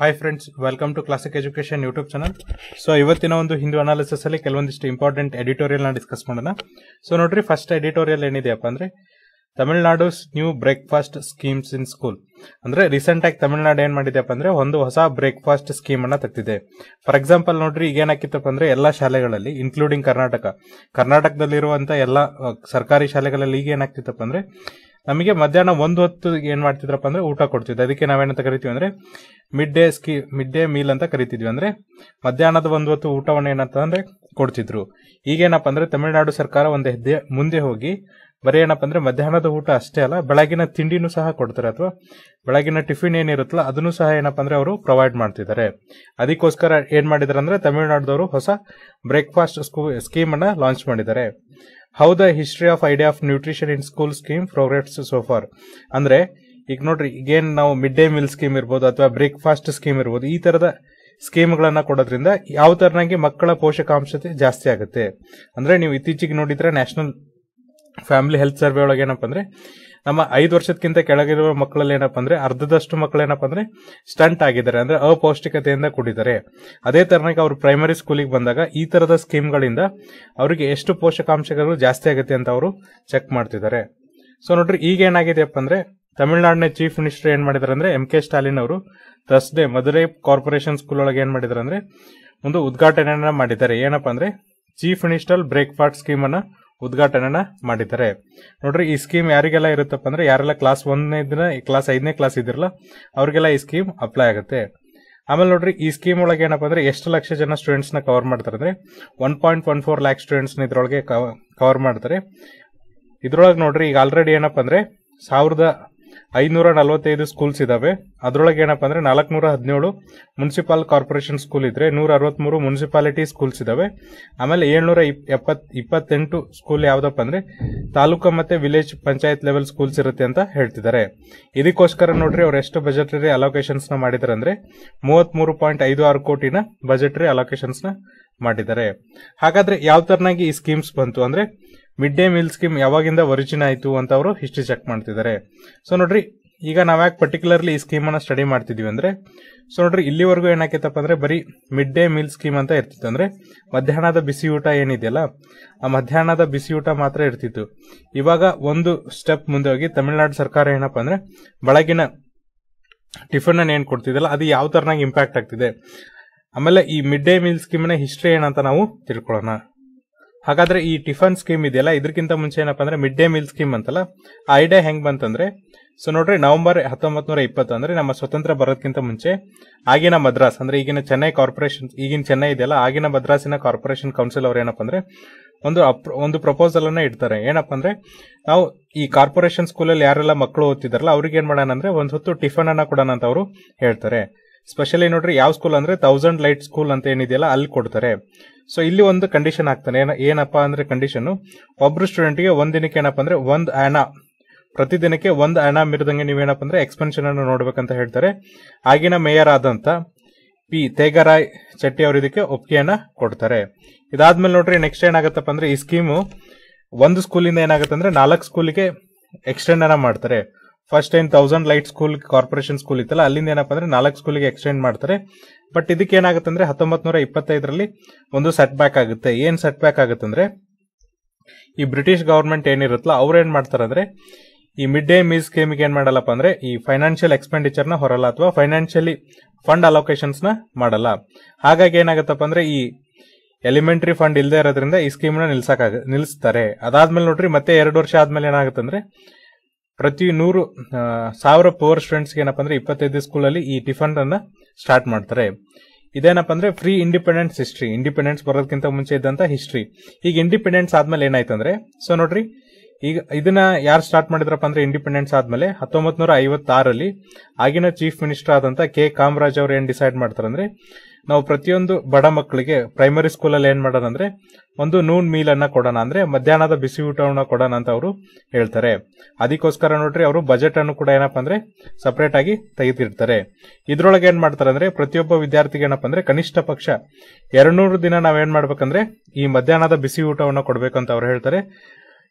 hi friends welcome to classic education YouTube channel so ಇವತ್ತಿನ ಒಂದು Hindu analysis ಅಲ್ಲಿ ಕೆಲವೊಂದಿಷ್ಟು ಇಂಪಾರ್ಟೆಂಟ್ ಎಡಿಟೋರಿಯಲ್ ನ ಡಿಸ್ಕಸ್ ಮಾಡೋಣ ಸೊ ನೋಡ್ರಿ ಫಸ್ಟ್ ಎಡಿಟೋರಿಯಲ್ ಏನಿದೆಯಪ್ಪ ಅಂದ್ರೆ Tamil Nadu new breakfast schemes in school ಅಂದ್ರೆ ರೀಸೆಂಟ್ ಆಗಿ ತಮಿಳ್ನಾಡು ಏನ್ ಮಾಡಿದೆಪ್ಪ ಅಂದ್ರೆ ಒಂದು ಹೊಸ ಬ್ರೇಕ್ಫಾಸ್ಟ್ ಸ್ಕೀಮ್ ಅನ್ನ ತೆಗ್ದಿದೆ ಫಾರ್ ಎಕ್ಸಾಂಪಲ್ ನೋಡ್ರಿ ಈಗ ಏನಾಕಿತ್ತಪ್ಪ ಅಂದ್ರೆ ಎಲ್ಲಾ ಶಾಲೆಗಳಲ್ಲಿ ಇನ್ಕ್ಲೂಡಿಂಗ್ ಕರ್ನಾಟಕ ಕರ್ನಾಟಕದಲ್ಲಿರುವಂತ ಎಲ್ಲಾ ಅಹ್, ಸರ್ಕಾರಿ ಶಾಲೆಗಳಲ್ಲಿ ಈಗ ಏನಾಗ್ತಿತ್ತಪ್ಪ ಅಂದ್ರೆ ನಮಗೆ ಮಧ್ಯಾಹ್ನ ಒಂದು ಹೊತ್ತು ಏನ್ ಮಾಡ್ತಿದ್ರಪ್ಪ ಅಂದ್ರೆ ಊಟ ಕೊಡ್ತಿದ್ದೆ ಅದಕ್ಕೆ ನಾವೇನಂತ ಕರಿತೀವಿ ಅಂದ್ರೆ ಮಿಡ್ ಡೇ ಸ್ಕೀ ಮಿಡ್ ಡೇ ಮೀಲ್ ಅಂತ ಕರಿತಿದ್ವಿ ಅಂದ್ರೆ ಮಧ್ಯಾಹ್ನದ ಒಂದು ಹೊತ್ತು ಊಟವನ್ನು ಏನಂತ ಅಂದ್ರೆ ಕೊಡ್ತಿದ್ರು ಈಗೇನಪ್ಪ ಅಂದ್ರೆ ತಮಿಳುನಾಡು ಸರ್ಕಾರ ಒಂದು ಹೆಜ್ಜೆ ಮುಂದೆ ಹೋಗಿ ಬರೀ ಏನಪ್ಪ ಅಂದ್ರೆ ಮಧ್ಯಾಹ್ನದ ಊಟ ಅಷ್ಟೇ ಅಲ್ಲ ಬೆಳಗಿನ ತಿಂಡಿನೂ ಸಹ ಕೊಡ್ತಾರೆ ಅಥವಾ ಬೆಳಗಿನ ಟಿಫಿನ್ ಏನಿರುತ್ತಲ್ಲ ಅದನ್ನು ಸಹ ಏನಪ್ಪ ಅಂದ್ರೆ ಅವರು ಪ್ರೊವೈಡ್ ಮಾಡ್ತಿದ್ದಾರೆ ಅದಕ್ಕೋಸ್ಕರ ಏನ್ ಮಾಡಿದಾರೆ ಅಂದ್ರೆ ತಮಿಳುನಾಡದವರು ಹೊಸ ಬ್ರೇಕ್ಫಾಸ್ಟ್ ಸ್ಕೀಮ್ ಅನ್ನ ಲಾಂಚ್ ಮಾಡಿದ್ದಾರೆ how the history of idea of nutrition in school scheme progress so far ಅಂದ್ರೆ ಈಗ ನೋಡ್ರಿ ಈಗೇನ್ ನಾವು ಮಿಡ್ ಡೇ ಮೀಲ್ ಸ್ಕೀಮ್ ಇರ್ಬೋದು ಅಥವಾ ಬ್ರೇಕ್ಫಾಸ್ಟ್ ಸ್ಕೀಮ್ ಇರ್ಬೋದು ಈ ತರದ ಸ್ಕೀಮ್ಗಳನ್ನ ಕೊಡೋದ್ರಿಂದ ಯಾವ ತರನಾಗಿ ಮಕ್ಕಳ ಪೋಷಕಾಂಶತೆ ಜಾಸ್ತಿ ಆಗುತ್ತೆ ಅಂದ್ರೆ ನೀವು ಇತ್ತೀಚೆಗೆ ನೋಡಿದ್ರೆ ನ್ಯಾಷನಲ್ ಫ್ಯಾಮಿಲಿ ಹೆಲ್ತ್ ಸರ್ವೆ ಒಳಗೆ ಏನಪ್ಪ ಅಂದ್ರೆ ನಮ್ಮ ಐದು ವರ್ಷಕ್ಕಿಂತ ಕೆಳಗಿರುವ ಮಕ್ಕಳಲ್ಲಿ ಏನಪ್ಪ ಅಂದ್ರೆ ಅರ್ಧದಷ್ಟು ಮಕ್ಕಳು ಏನಪ್ಪ ಅಂದ್ರೆ ಸ್ಟಂಟ್ ಆಗಿದ್ದಾರೆ ಅಂದ್ರೆ ಅಪೌಷ್ಟಿಕತೆಯಿಂದ ಕೂಡಿದ್ದಾರೆ ಅದೇ ತರನಾಗಿ ಅವರು ಪ್ರೈಮರಿ ಸ್ಕೂಲಿಗೆ ಬಂದಾಗ ಈ ತರದ ಸ್ಕೀಮ್ಗಳಿಂದ ಅವರಿಗೆ ಎಷ್ಟು ಪೋಷಕಾಂಶಗಳು ಜಾಸ್ತಿ ಆಗುತ್ತೆ ಅಂತ ಅವರು ಚೆಕ್ ಮಾಡ್ತಿದ್ದಾರೆ ಸೊ ನೋಡ್ರಿ ಈಗ ಏನಾಗಿದೆಯಪ್ಪ ಅಂದ್ರೆ ತಮಿಳುನಾಡಿನ ಚೀಫ್ ಮಿನಿಸ್ಟರ್ ಏನ್ ಮಾಡಿದಾರೆ ಅಂದ್ರೆ ಎಂ ಕೆ ಸ್ಟಾಲಿನ್ ಅವರು ಥರ್ಸ್ಡೇ ಮದುರೈ ಕಾರ್ಪೊರೇಷನ್ ಸ್ಕೂಲ್ ಒಳಗೆ ಏನ್ ಮಾಡಿದಾರೆ ಅಂದ್ರೆ ಒಂದು ಉದ್ಘಾಟನೆಯನ್ನ ಮಾಡಿದ್ದಾರೆ ಏನಪ್ಪ ಅಂದ್ರೆ ಚೀಫ್ ಮಿನಿಸ್ಟರ್ ಬ್ರೇಕ್ಫಾಸ್ಟ್ ಸ್ಕೀಮ್ ಅನ್ನ ಉದ್ಘಾಟನೆನ ಮಾಡಿದ್ದಾರೆ ನೋಡ್ರಿ ಈ ಸ್ಕೀಮ್ ಯಾರಿಗೆಲ್ಲ ಇರುತ್ತಪ್ಪ ಅಂದ್ರೆ ಯಾರೆಲ್ಲ ಕ್ಲಾಸ್ ಒಂದನೇ ದಿನ ಕ್ಲಾಸ್ ಐದನೇ ಕ್ಲಾಸ್ ಇದಿರಲ್ಲ ಅವ್ರಿಗೆಲ್ಲ ಈ ಸ್ಕೀಮ್ ಅಪ್ಲೈ ಆಗುತ್ತೆ ಆಮೇಲೆ ನೋಡ್ರಿ ಈ ಸ್ಕೀಮ್ ಒಳಗೆ ಏನಪ್ಪ ಅಂದ್ರೆ ಎಷ್ಟು ಲಕ್ಷ ಜನ ಸ್ಟೂಡೆಂಟ್ಸ್ ನ ಕವರ್ ಮಾಡ್ತಾರೆ ಅಂದ್ರೆ one point one four lakh students ನ ಇದ್ರೊಳಗೆ ಕವರ್ ಮಾಡ್ತಾರೆ ಇದ್ರೊಳಗೆ ನೋಡ್ರಿ ಈಗ ಆಲ್ರೆಡಿ ಏನಪ್ಪ ಅಂದ್ರೆ ಸಾವಿರದ ಐನೂರ ನಲವತ್ತೈದು ಸ್ಕೂಲ್ಸ್ ಇದಾವೆ ಅದ್ರೊಳಗೆ ಏನಪ್ಪ ಅಂದ್ರೆ ನಾಲ್ಕನೂರ ಹದಿನೇಳು ಮುನ್ಸಿಪಲ್ ಕಾರ್ಪೊರೇಷನ್ ಸ್ಕೂಲ್ ಇದ್ರೆ ನೂರ ಅರವತ್ಮೂರು ಮುನ್ಸಿಪಾಲಿಟಿ ಸ್ಕೂಲ್ಸ್ ಇದಾವೆ ಆಮೇಲೆ ಏಳ್ನೂರ ಎಪ್ಪತ್ ಇಪ್ಪತ್ತೆಂಟು ಸ್ಕೂಲ್ ಯಾವ್ದಪ್ಪ ಅಂದ್ರೆ ತಾಲೂಕು ಮತ್ತೆ ವಿಲೇಜ್ ಪಂಚಾಯತ್ ಲೆವೆಲ್ ಸ್ಕೂಲ್ಸ್ ಇರುತ್ತೆ ಅಂತ ಹೇಳ್ತಿದ್ದಾರೆ ಇದಕ್ಕೋಸ್ಕರ ನೋಡ್ರಿ ಅವ್ರು ಎಷ್ಟು ಬಜೆಟರಿ ಅಲೋಕೇಶನ್ಸ್ ನ ಮಾಡಿದಾರೆ ಅಂದ್ರೆ ಮೂವತ್ಮೂರು ಪಾಯಿಂಟ್ ಐದು ಆರು ಕೋಟಿನ ಬಜೆಟರಿ ಅಲೋಕೇಶನ್ಸ್ ನ ಮಾಡಿದ್ದಾರೆ ಹಾಗಾದ್ರೆ ಯಾವ ತರನಾಗಿ ಈ ಸ್ಕೀಮ್ಸ್ ಬಂತು ಅಂದ್ರೆ ಮಿಡ್ ಡೇ ಮೀಲ್ ಸ್ಕೀಮ್ ಯಾವಾಗಿಂದ ಒರಿಜಿನ್ ಆಯ್ತು ಅಂತ ಅವರು ಹಿಸ್ಟ್ರಿ ಚೆಕ್ ಮಾಡ್ತಿದ್ದಾರೆ ಸೊ ನೋಡ್ರಿ ಈಗ ನಾವ್ಯಾಕೆ ಪರ್ಟಿಕ್ಯುಲರ್ಲಿ ಈ ಸ್ಕೀಮ್ ಅನ್ನ ಸ್ಟಡಿ ಮಾಡ್ತಿದೀವಿ ಅಂದ್ರೆ ಸೊ ನೋಡ್ರಿ ಇಲ್ಲಿವರೆಗೂ ಏನಾಕೈತಪ್ಪ ಅಂದ್ರೆ ಬರೀ ಮಿಡ್ ಡೇ ಮೀಲ್ ಸ್ಕೀಮ್ ಅಂತ ಇರ್ತಿತ್ತು ಅಂದ್ರೆ ಮಧ್ಯಾಹ್ನದ ಬಿಸಿ ಊಟ ಏನಿದೆಯಲ್ಲ ಆ ಮಧ್ಯಾಹ್ನದ ಬಿಸಿ ಊಟ ಮಾತ್ರ ಇರ್ತಿತ್ತು ಇವಾಗ ಒಂದು ಸ್ಟೆಪ್ ಮುಂದೆ ಹೋಗಿ ತಮಿಳುನಾಡು ಸರ್ಕಾರ ಏನಪ್ಪಾ ಅಂದ್ರೆ ಬೆಳಗಿನ ಟಿಫನ್ ಅನ್ನ ಏನ್ ಕೊಡ್ತಿದಲ್ಲ ಅದು ಯಾವ ತರನಾಗಿ ಇಂಪ್ಯಾಕ್ಟ್ ಆಗ್ತಿದೆ ಆಮೇಲೆ ಈ ಮಿಡ್ ಡೇ ಮೀಲ್ ಸ್ಕೀಮ್ನ ಹಿಸ್ಟ್ರಿ ಏನಂತ ನಾವು ತಿಳ್ಕೊಳ್ಳೋಣ ಹಾಗಾದ್ರೆ ಈ ಟಿಫನ್ ಸ್ಕೀಮ್ ಇದೆಯಲ್ಲ ಇದಕ್ಕಿಂತ ಮುಂಚೆ ಏನಪ್ಪಾ ಅಂದ್ರೆ ಮಿಡ್ ಡೇ ಮೀಲ್ ಸ್ಕೀಮ್ ಅಂತಲ್ಲ ಆ ಐಡಿಯಾ ಹೆಂಗ್ ಬಂತಂದ್ರೆ ಸೊ ನೋಡ್ರಿ ನವೆಂಬರ್ ಹತ್ತೊಂಬತ್ ನೂರ ಇಪ್ಪತ್ತು ಅಂದ್ರೆ ನಮ್ಮ ಸ್ವತಂತ್ರ ಬರೋದಕ್ಕಿಂತ ಮುಂಚೆ ಆಗಿನ ಮದ್ರಾಸ್ ಅಂದ್ರೆ ಈಗಿನ ಚೆನ್ನೈ ಕಾರ್ಪೊರೇಷನ್ ಈಗಿನ ಚೆನ್ನೈ ಇದೆಯಲ್ಲ ಆಗಿನ ಮದ್ರಾಸಿನ ಕಾರ್ಪೊರೇಷನ್ ಕೌನ್ಸಿಲ್ ಅವ್ರು ಏನಪ್ಪಾ ಅಂದ್ರೆ ಒಂದು ಅಪ್- ಒಂದು ಪ್ರಪೋಸಲ್ ಅನ್ನ ಇಡ್ತಾರೆ ಏನಪ್ಪಾ ಅಂದ್ರೆ ನಾವು ಈ ಕಾರ್ಪೊರೇಷನ್ ಸ್ಕೂಲಲ್ಲಿ ಯಾರೆಲ್ಲ ಮಕ್ಕಳು ಓದ್ತಿದಾರಲ್ಲ ಅವ್ರಿಗೆ ಏನ್ ಮಾಡೋಣ ಅಂದ್ರೆ ಒಂದ್ ಹೊತ್ತು ಟಿಫನ್ ಅನ್ನ ಕೊಡೋಣ ಅಂತ ಅವರು ಹೇಳ್ತಾರೆ ಸ್ಪೆಷಲಿ ನೋಡ್ರಿ ಯಾವ ಸ್ಕೂಲ್ ಅಂದ್ರೆ ತೌಸಂಡ್ ಲೈಟ್ ಸ್ಕೂಲ್ ಅಂತ ಏನಿದೆಯಲ್ಲ ಅಲ್ಲಿ ಕೊಡ್ತಾರೆ ಸೊ ಇಲ್ಲಿ ಒಂದು ಕಂಡೀಷನ್ ಆಗ್ತಾನೆ ಏನ- ಏನಪ್ಪಾ ಅಂದ್ರೆ ಕಂಡೀಷನ್ ಒಬ್ರು ಸ್ಟೂಡೆಂಟ್ಗೆ ಒಂದ್ ದಿನಕ್ಕೆ ಏನಪ್ಪಾ ಅಂದ್ರೆ ಒಂದ್ ಆನ ಪ್ರತಿದಿನಕ್ಕೆ ಒಂದ್ ಆನ ಮೀರಿದಂಗೆ ನೀವೇನಪ್ಪ ಅಂದ್ರೆ ಎಕ್ಸ್ಪೆನ್ಷನ್ ಅನ್ನು ನೋಡ್ಬೇಕಂತ ಹೇಳ್ತಾರೆ ಆಗಿನ ಮೇಯರ್ ಆದಂತ ಪಿ ತೇಗರಾಯ್ ಚೆಟ್ಟಿ ಅವರು ಇದಕ್ಕೆ ಒಪ್ಪಿಗೆಯನ್ನ ಕೊಡ್ತಾರೆ ಇದಾದ್ಮೇಲೆ ನೋಡ್ರಿ ನೆಕ್ಸ್ಟ್ ಏನಾಗತ್ತಪ್ಪ ಅಂದ್ರೆ ಈ ಸ್ಕೀಮು ಒಂದು ಸ್ಕೂಲಿಂದ ಏನಾಗುತ್ತೆ ಅಂದ್ರೆ ನಾಲ್ಕು ಸ್ಕೂಲಿಗೆ ಎಕ್ಸ್ಟೆಂಡ್ ಅನ್ನ ಮಾಡ್ತಾರೆ ಫಸ್ಟ್ ಏನ್ thousand light school corporation school ಇತ್ತಲ್ಲ ಅಲ್ಲಿಂದ ಏನಪ್ಪ ಅಂದ್ರೆ ನಾಲ್ಕು ಸ್ಕೂಲಿಗೆ ಎಕ್ಸ್ಟೆಂಡ್ ಮಾಡ್ತಾರೆ ಬಟ್ ಇದಕ್ಕೆ ಏನಾಗುತ್ತೆ ಅಂದ್ರೆ ಹತ್ತೊಂಬತ್ ನೂರ ಇಪ್ಪತ್ತೈದರಲ್ಲಿ ಒಂದು ಸೆಟ್ ಬ್ಯಾಕ್ ಆಗುತ್ತೆ ಏನ್ ಸೆಟ್ ಬ್ಯಾಕ್ ಆಗುತ್ತೆ ಅಂದ್ರೆ ಈ ಬ್ರಿಟಿಷ್ ಗವರ್ಮೆಂಟ್ ಏನಿರುತ್ತಲ್ಲ ಅವ್ರು ಏನ್ ಮಾಡ್ತಾರೆ ಅಂದ್ರೆ ಈ ಮಿಡ್ ಡೇ ಮೀಲ್ ಸ್ಕೀಮ್ಗೆ ಏನ್ ಮಾಡಲ್ಲಪ್ಪ ಅಂದ್ರೆ ಈ ಫೈನಾನ್ಷಿಯಲ್ ಎಕ್ಸ್ಪೆಂಡಿಚರ್ ನ ಹೊರಲ್ಲ ಅಥವಾ ಫೈನಾನ್ಷಿಯಲಿ ಫಂಡ್ ಅಲೋಕೇಶನ್ಸ್ ನ ಮಾಡಲ್ಲ ಹಾಗಾಗಿ ಏನಾಗತ್ತಪ್ಪ ಅಂದ್ರೆ ಈ ಎಲಿಮೆಂಟರಿ ಫಂಡ್ ಇಲ್ಲದೆ ಇರೋದ್ರಿಂದ ಈ ಸ್ಕೀಮ್ ನ ನಿಲ್ಸಕ್ ನಿಲ್ಲಿಸ್ತಾರೆ ಅದಾದ್ಮೇಲೆ ನೋಡ್ರಿ ಮತ್ತೆ ಎರಡು ವರ್ಷ ಆದ್ಮೇಲೆ ಏನಾಗುತ್ತೆ ಅಂದ್ರೆ ಪ್ರತಿ ನೂರು ಆ, ಸಾವಿರ ಪುವರ್ ಸ್ಟೂಡೆಂಟ್ಸ್ ಏನಪ್ಪ ಅಂದ್ರೆ ಇಪ್ಪತ್ತೈದು ಸ್ಕೂಲಲ್ಲಿ ಈ ಟಿಫನ್ ಅನ್ನ ಸ್ಟಾರ್ಟ್ ಮಾಡ್ತಾರೆ ಇದೇನಪ್ಪ ಅಂದ್ರೆ ಫ್ರೀ ಇಂಡಿಪೆಂಡೆನ್ಸ್ ಹಿಸ್ಟ್ರಿ ಇಂಡಿಪೆಂಡೆನ್ಸ್ ಬರೋದಕ್ಕಿಂತ ಮುಂಚೆ ಇದ್ದಂತ ಹಿಸ್ಟ್ರಿ ಈಗ ಇಂಡಿಪೆಂಡೆನ್ಸ್ ಆದ್ಮೇಲೆ ಏನಾಯ್ತಂದ್ರೆ ಸೊ ನೋಡ್ರಿ ಈಗ ಇದನ್ನ ಯಾರು ಸ್ಟಾರ್ಟ್ ಮಾಡಿದ್ರಪ್ಪ ಅಂದ್ರೆ ಇಂಡಿಪೆಂಡೆನ್ಸ್ ಆದ್ಮೇಲೆ ಹತ್ತೊಂಬತ್ ನೂರ ಐವತ್ತಾರಲ್ಲಿ ಆಗಿನ ಚೀಫ್ ಮಿನಿಸ್ಟರ್ ಆದಂತ ಕೆ ಕಾಮರಾಜ್ ಅವರು ಏನ್ ಡಿಸೈಡ್ ಮಾಡ್ತಾರೆ ಅಂದ್ರೆ ನಾವು ಪ್ರತಿಯೊಂದು ಬಡ ಮಕ್ಕಳಿಗೆ ಪ್ರೈಮರಿ ಸ್ಕೂಲಲ್ಲಿ ಏನ್ ಮಾಡೋಣ ಅಂದ್ರೆ ಒಂದು ನೂನ್ ಮೀಲ್ ಅನ್ನ ಕೊಡೋಣ ಅಂದ್ರೆ ಮಧ್ಯಾಹ್ನದ ಬಿಸಿ ಊಟವನ್ನ ಕೊಡೋಣ ಅಂತ ಅವರು ಹೇಳ್ತಾರೆ ಅದಕ್ಕೋಸ್ಕರ ನೋಡ್ರಿ ಅವರು ಬಜೆಟ್ ಅನ್ನು ಕೂಡ ಏನಪ್ಪಾ ಅಂದ್ರೆ ಸಪರೇಟ್ ಆಗಿ ತೆಗೆದಿರ್ತಾರೆ ಇದ್ರೊಳಗೆ ಏನ್ ಮಾಡ್ತಾರೆ ಅಂದ್ರೆ ಪ್ರತಿಯೊಬ್ಬ ವಿದ್ಯಾರ್ಥಿಗೆ ಏನಪ್ಪಾ ಅಂದ್ರೆ ಕನಿಷ್ಠ ಪಕ್ಷ ಎರಡ್ನೂರು ದಿನ ನಾವೇನ್ ಮಾಡ್ಬೇಕಂದ್ರೆ ಈ ಮಧ್ಯಾಹ್ನದ ಬಿಸಿ ಊಟವನ್ನ ಕೊಡ್ಬೇಕಂತ ಅವ್ರು ಹೇಳ್ತಾರೆ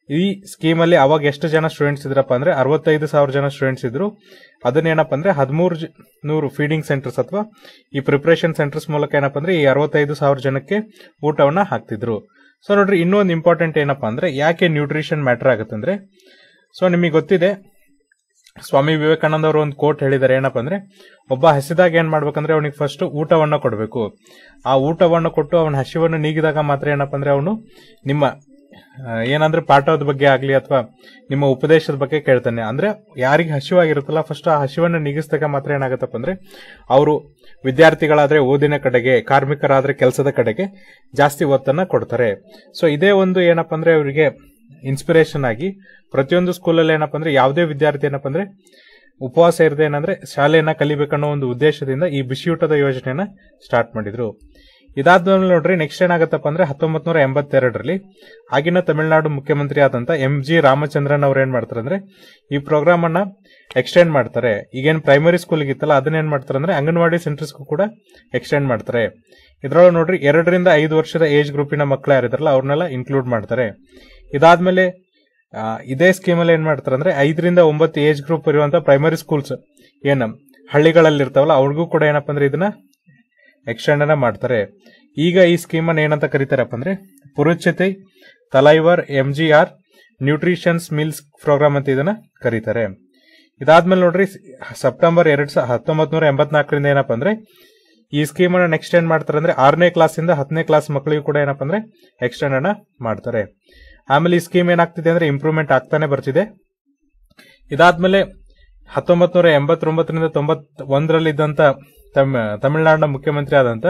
ಈ ಸ್ಕೀಮಲ್ಲಿ ಅವಾಗ ಎಷ್ಟು ಜನ ಸ್ಟೂಡೆಂಟ್ಸ್ ಇದ್ರಪ್ಪ ಅಂದ್ರೆ ಅರವತ್ತೈದು ಸಾವಿರ ಜನ ಸ್ಟೂಡೆಂಟ್ಸ್ ಇದ್ರು ಅದನ್ನೇನಪ್ಪ ಅಂದ್ರೆ ಹದಿಮೂರು ನೂರು ಫೀಡಿಂಗ್ ಸೆಂಟರ್ಸ್ ಅಥವಾ ಈ ಪ್ರಿಪರೇಷನ್ ಸೆಂಟರ್ಸ್ ಮೂಲಕ ಏನಪ್ಪ ಅಂದ್ರೆ ಈ ಅರವತ್ತೈದು ಸಾವಿರ ಜನಕ್ಕೆ ಊಟವನ್ನ ಹಾಕ್ತಿದ್ರು ಸೊ ನೋಡ್ರಿ ಇನ್ನೊಂದು ಇಂಪಾರ್ಟೆಂಟ್ ಏನಪ್ಪಾ ಅಂದ್ರೆ ಯಾಕೆ ನ್ಯೂಟ್ರಿಷನ್ ಮ್ಯಾಟರ್ ಆಗುತ್ತಂದ್ರೆ ಸೊ ನಿಮಗೆ ಗೊತ್ತಿದೆ ಸ್ವಾಮಿ ವಿವೇಕಾನಂದ ಅವರು ಒಂದು ಕೋಟ್ ಹೇಳಿದ್ದಾರೆ ಏನಪ್ಪ ಅಂದ್ರೆ ಒಬ್ಬ ಹಸಿದಾಗ ಏನ್ ಮಾಡ್ಬೇಕಂದ್ರೆ ಅವನಿಗೆ ಫಸ್ಟ್ ಊಟವನ್ನ ಕೊಡಬೇಕು ಆ ಊಟವನ್ನು ಕೊಟ್ಟು ಅವನ ಹಸಿವನ್ನು ನೀಗಿದಾಗ ಮಾತ್ರ ಏನಪ್ಪ ಅಂದ್ರೆ ಅವನು ನಿಮ್ಮ ಆ, ಏನಂದ್ರೆ ಪಾಠದ ಬಗ್ಗೆ ಆಗ್ಲಿ ಅಥವಾ ನಿಮ್ಮ ಉಪದೇಶದ ಬಗ್ಗೆ ಕೇಳ್ತಾನೆ ಅಂದ್ರೆ ಯಾರಿಗೆ ಹಸಿವಾಗಿರುತ್ತಲ್ಲ ಫಸ್ಟ್ ಆ ಹಸಿವನ್ನು ನೀಗಿಸಿದಾಗ ಮಾತ್ರ ಏನಾಗತ್ತಪ್ಪ ಅಂದ್ರೆ ಅವರು ವಿದ್ಯಾರ್ಥಿಗಳಾದ್ರೆ ಓದಿನ ಕಡೆಗೆ ಕಾರ್ಮಿಕರಾದ್ರೆ ಕೆಲಸದ ಕಡೆಗೆ ಜಾಸ್ತಿ ಒತ್ತನ್ನ ಕೊಡ್ತಾರೆ ಸೊ ಇದೇ ಒಂದು ಏನಪ್ಪ ಅಂದ್ರೆ ಅವರಿಗೆ ಇನ್ಸ್ಪಿರೇಷನ್ ಆಗಿ ಪ್ರತಿಯೊಂದು ಸ್ಕೂಲಲ್ಲಿ ಏನಪ್ಪ ಅಂದ್ರೆ ಯಾವುದೇ ವಿದ್ಯಾರ್ಥಿ ಏನಪ್ಪ ಅಂದ್ರೆ ಉಪವಾಸ ಇರದೆ ಏನಂದ್ರೆ ಶಾಲೆಯನ್ನ ಕಲಿಬೇಕನ್ನೋ ಒಂದು ಉದ್ದೇಶದಿಂದ ಈ ಬಿಸಿಯೂಟದ ಯೋಜನೆಯನ್ನ ಸ್ಟಾರ್ಟ್ ಮಾಡಿದ್ರು ಇದಾದ್ಮೇಲೆ ನೋಡ್ರಿ ನೆಕ್ಸ್ಟ್ ಏನಾಗತ್ತಪ್ಪ ಅಂದ್ರೆ ಹತ್ತೊಂಬತ್ ನೂರ ಎಂಬತ್ತೆರಡರಲ್ಲಿ ಆಗಿನ ತಮಿಳುನಾಡು ಮುಖ್ಯಮಂತ್ರಿ ಆದಂತ ಎಂ ಜಿ ರಾಮಚಂದ್ರನ್ ಅವ್ರು ಏನ್ ಮಾಡ್ತಾರೆ ಅಂದ್ರೆ ಈ ಪ್ರೋಗ್ರಾಮ್ ಅನ್ನ ಎಕ್ಸ್ಟೆಂಡ್ ಮಾಡ್ತಾರೆ ಈಗೇನ್ ಪ್ರೈಮರಿ ಸ್ಕೂಲ್ ಇತ್ತಲ್ಲ ಅದನ್ನ ಏನ್ ಮಾಡ್ತಾರೆ ಅಂದ್ರೆ ಅಂಗನವಾಡಿ ಸೆಂಟರ್ಸ್ಗೂ ಕೂಡ ಎಕ್ಸ್ಟೆಂಡ್ ಮಾಡ್ತಾರೆ ಇದ್ರೊಳಗೆ ನೋಡ್ರಿ ಎರಡರಿಂದ ಐದು ವರ್ಷದ ಏಜ್ ಗ್ರೂಪಿನ ಮಕ್ಕಳು ಯಾರಿದಾರಲ್ಲ ಅವ್ರನ್ನೆಲ್ಲ ಇನ್ಕ್ಲೂಡ್ ಮಾಡ್ತಾರೆ ಇದಾದ್ಮೇಲೆ ಆ, ಇದೇ ಸ್ಕೀಮಲ್ಲಿ ಏನ್ ಮಾಡ್ತಾರೆ ಅಂದ್ರೆ ಐದರಿಂದ ಒಂಬತ್ತು ಏಜ್ ಗ್ರೂಪ್ ಇರುವಂತ ಪ್ರೈಮರಿ ಸ್ಕೂಲ್ಸ್ ಏನ ಹಳ್ಳಿಗಳಲ್ಲಿ ಇರ್ತಾವಲ್ಲ ಅವ್ರಿಗೂ ಕೂಡ ಏನಪ್ಪ ಅಂದ್ರೆ ಇದನ್ನ ಎಕ್ಸ್ಟೆಂಡ್ ಅನ್ನ ಮಾಡ್ತಾರೆ ಈಗ ಈ ಸ್ಕೀಮ್ ಅನ್ನ ಏನಂತ ಕರೀತಾರಪ್ಪ ಅಂದ್ರೆ Puratchi Thalaivar M G R nutritious meals programme ಅಂತ ಇದನ್ನ ಕರೀತಾರೆ ಇದಾದ್ಮೇಲೆ ನೋಡ್ರಿ ಸೆಪ್ಟೆಂಬರ್ ಎರಡ್ ಸಾ ಹತ್ತೊಂಬತ್ ನೂರ ಎಂಬತ್ನಾಲ್ಕರಿಂದ ಏನಪ್ಪ ಅಂದ್ರೆ ಈ ಸ್ಕೀಮ್ ಅನ್ನ ನೆಕ್ಸ್ಟ್ ಏನ್ ಮಾಡ್ತಾರೆ ಅಂದ್ರೆ ಆರನೇ ಕ್ಲಾಸ್ ಇಂದ ಹತ್ತನೇ ಕ್ಲಾಸ್ ಮಕ್ಕಳಿಗೂ ಕೂಡ ಏನಪ್ಪ ಅಂದ್ರೆ ಎಕ್ಸ್ಟೆಂಡ್ ಅನ್ನ ಮಾಡ್ತಾರೆ ಆಮೇಲೆ ಈ ಸ್ಕೀಮ್ ಏನಾಗ್ತಿದೆ ಅಂದ್ರೆ ಇಂಪ್ರೂವ್ಮೆಂಟ್ ಆಗ್ತಾನೆ ಬರ್ತಿದೆ ಇದಾದ್ಮೇಲೆ ಹತ್ತೊಂಬತ್ ನೂರ ಎಂಬತ್ತೊಂಬತ್ತರಿಂದ ತೊಂಬತ್ ಒಂದರಲ್ಲಿ ಇದ್ದಂತ ತಮ್ ತಮಿಳುನಾಡಿನ ಮುಖ್ಯಮಂತ್ರಿ ಆದಂತ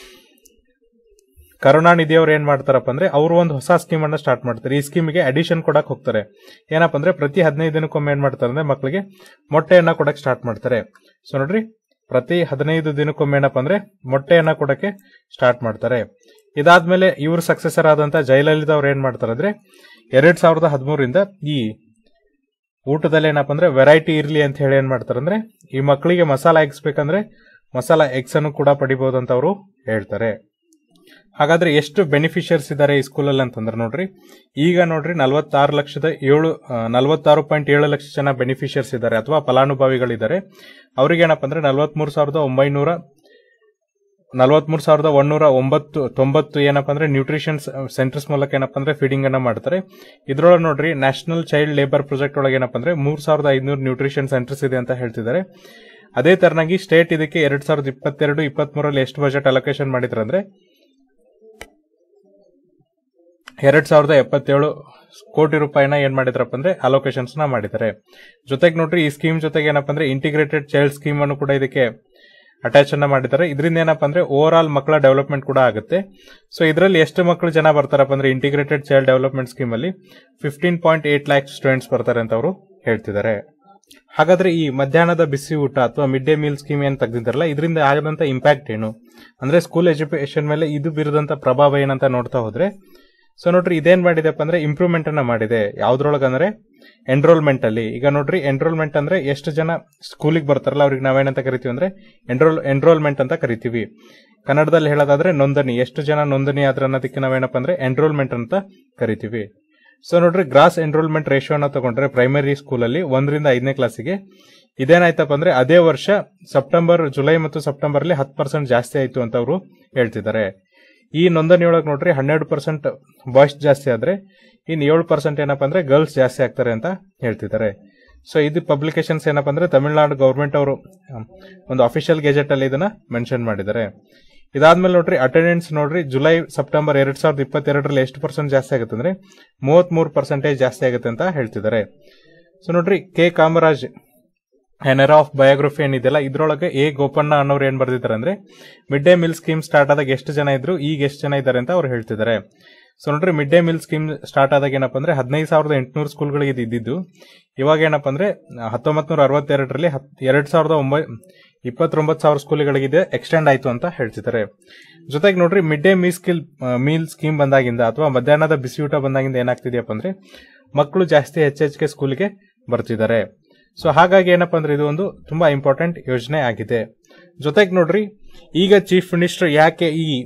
ಕರುಣಾನಿಧಿ ಅವ್ರು ಏನ್ ಮಾಡ್ತಾರಪ್ಪ ಅಂದ್ರೆ ಅವರು ಒಂದು ಹೊಸ ಸ್ಕೀಮ್ ಅನ್ನ ಸ್ಟಾರ್ಟ್ ಮಾಡ್ತಾರೆ ಈ ಸ್ಕೀಮಿಗೆ ಅಡಿಷನ್ ಕೊಡಕ್ ಹೋಗ್ತಾರೆ ಏನಪ್ಪ ಅಂದ್ರೆ ಪ್ರತಿ ಹದಿನೈದು ದಿನಕ್ಕೊಮ್ಮೆ ಏನ್ ಮಾಡ್ತಾರೆ ಅಂದ್ರೆ ಮಕ್ಕಳಿಗೆ ಮೊಟ್ಟೆಯನ್ನ ಕೊಡಕ್ ಸ್ಟಾರ್ಟ್ ಮಾಡ್ತಾರೆ ಸೊ ನೋಡ್ರಿ ಪ್ರತಿ ಹದಿನೈದು ದಿನಕ್ಕೊಮ್ಮೆ ಏನಪ್ಪ ಅಂದ್ರೆ ಮೊಟ್ಟೆಯನ್ನ ಕೊಡಕ್ಕೆ ಸ್ಟಾರ್ಟ್ ಮಾಡ್ತಾರೆ ಇದಾದ್ಮೇಲೆ ಇವ್ರ ಸಕ್ಸೆಸರ್ ಆದಂತ ಜಯಲಲಿತಾ ಅವ್ರು ಏನ್ ಮಾಡ್ತಾರೆ ಅಂದ್ರೆ ಎರಡ್ ಸಾವಿರದ ಹದಿಮೂರಿಂದ ಈ ಊಟದಲ್ಲಿ ಏನಪ್ಪ ಅಂದ್ರೆ ವೆರೈಟಿ ಇರ್ಲಿ ಅಂತ ಹೇಳಿ ಏನ್ ಮಾಡ್ತಾರೆ ಅಂದ್ರೆ ಈ ಮಕ್ಕಳಿಗೆ ಮಸಾಲ ಎಗ್ಸ್ ಬೇಕಂದ್ರೆ ಮಸಾಲ ಎಗ್ಸ್ ಅನ್ನು ಕೂಡ ಪಡಿಬಹುದು ಅಂತ ಅವರು ಹೇಳ್ತಾರೆ ಹಾಗಾದ್ರೆ ಎಷ್ಟು ಬೆನಿಫಿಷಿಯರ್ಸ್ ಇದ್ದಾರೆ ಈ ಸ್ಕೂಲಲ್ಲಿ ಅಂತಂದ್ರೆ ನೋಡ್ರಿ ಈಗ ನೋಡ್ರಿ ನಲವತ್ತಾರು ಲಕ್ಷದ ಏಳು ನಲವತ್ತಾರು ಪಾಯಿಂಟ್ ಏಳು ಲಕ್ಷ ಜನ ಬೆನಿಫಿಷಿಯರ್ಸ್ ಇದ್ದಾರೆ ಅಥವಾ ಫಲಾನುಭವಿಗಳಿದ್ದಾರೆ ಅವ್ರಿಗೆ ಏನಪ್ಪ ಅಂದ್ರೆ ನಲವತ್ಮೂರು ಸಾವಿರದ ಒಂಬೈನೂರ ನಲವತ್ಮೂರು ಸಾವಿರದ ಒಂದೂರ ಒಂಬತ್ತು ತೊಂಬತ್ತು ಏನಪ್ಪ ಅಂದ್ರೆ ನ್ಯೂಟ್ರಿಷನ್ ಸೆಂಟರ್ಸ್ ಮೂಲಕ ಏನಪ್ಪ ಅಂದ್ರೆ ಫೀಡಿಂಗ್ ಅನ್ನ ಮಾಡ್ತಾರೆ ಇದ್ರೊಳಗೆ ನೋಡ್ರಿ ನ್ಯಾಷನಲ್ ಚೈಲ್ಡ್ ಲೇಬರ್ ಪ್ರಾಜೆಕ್ಟ್ ಒಳಗೆ ಏನಪ್ಪ ಅಂದ್ರೆ ಮೂರ್ ಸಾವಿರದ ಐದುನೂರು ನ್ಯೂಟ್ರಿಷನ್ ಸೆಂಟರ್ಸ್ ಇದೆ ಅಂತ ಹೇಳ್ತಿದ್ದಾರೆ ಅದೇ ತರನಾಗಿ ಸ್ಟೇಟ್ ಇದಕ್ಕೆ ಎರಡ್ ಸಾವಿರದ ಇಪ್ಪತ್ತೆರಡು ಇಪ್ಪತ್ಮೂರಲ್ಲಿ ಎಷ್ಟು ಬಜೆಟ್ ಅಲೋಕೇಶನ್ ಮಾಡಿದ್ರು ಅಂದ್ರೆ ಎರಡ್ ಸಾವಿರದ ಎಪ್ಪತ್ತೇಳು ಕೋಟಿ ರೂಪಾಯಿನ ಏನ್ ಮಾಡಿದ್ರಪ್ಪ ಅಂದ್ರೆ ಅಲೋಕೇಶನ್ಸ್ ನ ಮಾಡಿದ್ದಾರೆ ಜೊತೆಗೆ ನೋಡ್ರಿ ಈ ಸ್ಕೀಮ್ ಜೊತೆಗೆ ಏನಪ್ಪ ಅಂದ್ರೆ ಇಂಟಿಗ್ರೇಟೆಡ್ ಚೈಲ್ಡ್ ಸ್ಕೀಮ್ ಅನ್ನು ಕೂಡ ಇದಕ್ಕೆ ಅಟ್ಯಾಚ್ ಅನ್ನ ಮಾಡಿದ್ದಾರೆ ಇದರಿಂದ ಏನಪ್ಪ ಅಂದ್ರೆ ಓವರ್ ಆಲ್ ಮಕ್ಕಳ ಡೆವಲಪ್ಮೆಂಟ್ ಕೂಡ ಆಗುತ್ತೆ ಸೊ ಇದರಲ್ಲಿ ಎಷ್ಟು ಮಕ್ಕಳು ಜನ ಬರ್ತಾರಪ್ಪ ಅಂದ್ರೆ ಇಂಟಿಗ್ರೇಟೆಡ್ ಚೈಲ್ಡ್ ಡೆವಲಪ್ಮೆಂಟ್ ಸ್ಕೀಮ್ ಅಲ್ಲಿ fifteen point eight lakh students ಬರ್ತಾರೆ ಅಂತ ಅವರು ಹೇಳ್ತಿದ್ದಾರೆ ಹಾಗಾದ್ರೆ ಈ ಮಧ್ಯಾಹ್ನದ ಬಿಸಿ ಊಟ ಅಥವಾ ಮಿಡ್ ಡೇ ಮೀಲ್ ಸ್ಕೀಮ್ ಏನ್ ತೆಗೆದಿದ್ದಾರಲ್ಲ ಇದರಿಂದ ಆಗದಂತ ಇಂಪ್ಯಾಕ್ಟ್ ಏನು ಅಂದ್ರೆ ಸ್ಕೂಲ್ ಎಜುಕೇಶನ್ ಮೇಲೆ ಇದು ಬೀರದಂತ ಪ್ರಭಾವ ಏನಂತ ನೋಡ್ತಾ ಹೋದ್ರೆ ಸೊ ನೋಡ್ರಿ ಇದೇನ್ ಮಾಡಿದೆಪ್ಪ ಅಂದ್ರೆ ಇಂಪ್ರೂವ್ಮೆಂಟ್ ಅನ್ನ ಮಾಡಿದೆ ಯಾವ್ದ್ರೊಳಗೆ ಅಂದ್ರೆ ಎನ್ರೋಲ್ಮೆಂಟ್ ಅಲ್ಲಿ ಈಗ ನೋಡ್ರಿ ಎನ್ರೋಲ್ಮೆಂಟ್ ಅಂದ್ರೆ ಎಷ್ಟು ಜನ ಸ್ಕೂಲಿಗೆ ಬರ್ತಾರಲ್ಲ ಅವ್ರಿಗೆ ನಾವೇನಂತ ಕರಿತೀವಿ ಅಂದ್ರೆ ಎನ್ರೋಲ್ ಎನ್ರೋಲ್ಮೆಂಟ್ ಅಂತ ಕರಿತೀವಿ ಕನ್ನಡದಲ್ಲಿ ಹೇಳೋದಾದ್ರೆ ನೋಂದಣಿ ಎಷ್ಟು ಜನ ನೋಂದಣಿ ಆದ್ರೆ ಅನ್ನೋದಕ್ಕೆ ನಾವೇನಪ್ಪ ಅಂದ್ರೆ ಎನ್ರೋಲ್ಮೆಂಟ್ ಅಂತ ಕರಿತೀವಿ ಸೊ ನೋಡ್ರಿ ಗ್ರಾಸ್ ಎನ್ರೋಲ್ಮೆಂಟ್ ರೇಷಿಯೋನ ತಗೊಂಡ್ರೆ ಪ್ರೈಮರಿ ಸ್ಕೂಲಲ್ಲಿ ಒಂದರಿಂದ ಐದನೇ ಕ್ಲಾಸಿಗೆ ಇದೇನಾಯ್ತಪ್ಪ ಅಂದ್ರೆ ಅದೇ ವರ್ಷ ಸೆಪ್ಟೆಂಬರ್ ಜುಲೈ ಮತ್ತು ಸೆಪ್ಟೆಂಬರ್ ಅಲ್ಲಿ ಹತ್ತು ಪರ್ಸೆಂಟ್ ಜಾಸ್ತಿ ಆಯ್ತು ಅಂತ ಅವರು ಹೇಳ್ತಿದ್ದಾರೆ ಈ ನೋಂದಣಿ ಒಳಗೆ ನೋಡ್ರಿ ಹನ್ನೆರಡು ಪರ್ಸೆಂಟ್ ಬಾಯ್ಸ್ ಜಾಸ್ತಿ ಆದ್ರೆ ಇನ್ನು ಏಳು ಪರ್ಸೆಂಟ್ ಏನಪ್ಪ ಅಂದ್ರೆ ಗರ್ಲ್ಸ್ ಜಾಸ್ತಿ ಆಗ್ತಾರೆ ಅಂತ ಹೇಳ್ತಿದ್ದಾರೆ ಸೊ ಇದು ಪಬ್ಲಿಕೇಶನ್ಸ್ ಏನಪ್ಪ ಅಂದ್ರೆ ತಮಿಳುನಾಡು ಗೌರ್ಮೆಂಟ್ ಅವರು ಒಂದು ಅಫಿಷಿಯಲ್ ಗೆಜೆಟ್ ಅಲ್ಲಿ ಇದನ್ನ ಮೆನ್ಷನ್ ಮಾಡಿದ್ದಾರೆ ಇದಾದ್ಮೇಲೆ ನೋಡ್ರಿ ಅಟೆಂಡೆನ್ಸ್ ನೋಡ್ರಿ ಜುಲೈ ಸೆಪ್ಟೆಂಬರ್ ಎರಡ್ ಸಾವಿರದ ಇಪ್ಪತ್ತೆರಡರಲ್ಲಿ ಎಷ್ಟು ಪರ್ಸೆಂಟ್ ಜಾಸ್ತಿ ಆಗುತ್ತೆ ಅಂದ್ರೆ ಮೂವತ್ಮೂರು ಪರ್ಸೆಂಟೇಜ್ ಜಾಸ್ತಿ ಆಗುತ್ತೆ ಅಂತ ಹೇಳ್ತಿದ್ದಾರೆ ಸೊ ನೋಡ್ರಿ ಕೆ ಕಾಮರಾಜ್ ಎನರ ಆಫ್ ಬಯೋಗ್ರಫಿ ಏನಿದೆಯಲ್ಲ ಇದ್ರೊಳಗೆ ಎ ಗೋಪಣ್ಣ ಅನ್ನೋರು ಏನ್ ಬರ್ದಿದ್ದಾರೆ ಅಂದ್ರೆ mid day meal scheme start ಆದಾಗ ಎಷ್ಟು ಜನ ಇದ್ರು ಈಗ ಎಷ್ಟು ಜನ ಇದ್ದಾರೆ ಅಂತ ಅವ್ರು ಹೇಳ್ತಿದ್ದಾರೆ ಸೊ ನೋಡ್ರಿ mid day meal scheme start ಆದಾಗ ಏನಪ್ಪ ಅಂದ್ರೆ ಹದಿನೈದು ಸಾವಿರದ ಎಂಟುನೂರು ಸ್ಕೂಲ್ಗಳಿಗೆ ಇದು ಇದ್ದಿದ್ದು ಇವಾಗ ಏನಪ್ಪ ಅಂದ್ರೆ ಹತ್ತೊಂಬತ್ ನೂರ ಅರವತ್ತೆರಡರಲ್ಲಿ ಎರಡ್ ಸಾವಿರದ ಒಂಬೈ ಇಪ್ಪತ್ತೊಂಬತ್ತು ಸಾವಿರ ಸ್ಕೂಲ್ಗಳಿಗಿದೆ ಎಕ್ಸ್ಟೆಂಡ್ ಆಯ್ತು ಅಂತ ಹೇಳ್ತಿದ್ದಾರೆ ಜೊತೆಗೆ ನೋಡ್ರಿ mid day meal skill meal scheme ಬಂದಾಗಿಂದ ಅಥವಾ ಮಧ್ಯಾಹ್ನದ ಬಿಸಿಯೂಟ ಬಂದಾಗಿಂದ ಏನಾಗ್ತಿದೆಯಪ್ಪ ಅಂದ್ರೆ ಮಕ್ಕಳು ಜಾಸ್ತಿ ಹೆಚ್ಚೆಚ್ಚಿಗೆ ಸ್ಕೂಲ್ಗೆ ಬರ್ತಿದ್ದಾರೆ ಸೊ ಹಾಗಾಗಿ ಏನಪ್ಪ ಅಂದ್ರೆ ಇದು ಒಂದು ತುಂಬಾ ಇಂಪಾರ್ಟೆಂಟ್ ಯೋಜನೆ ಆಗಿದೆ ಜೊತೆಗೆ ನೋಡ್ರಿ ಈಗ ಚೀಫ್ ಮಿನಿಸ್ಟರ್ ಯಾಕೆ ಈ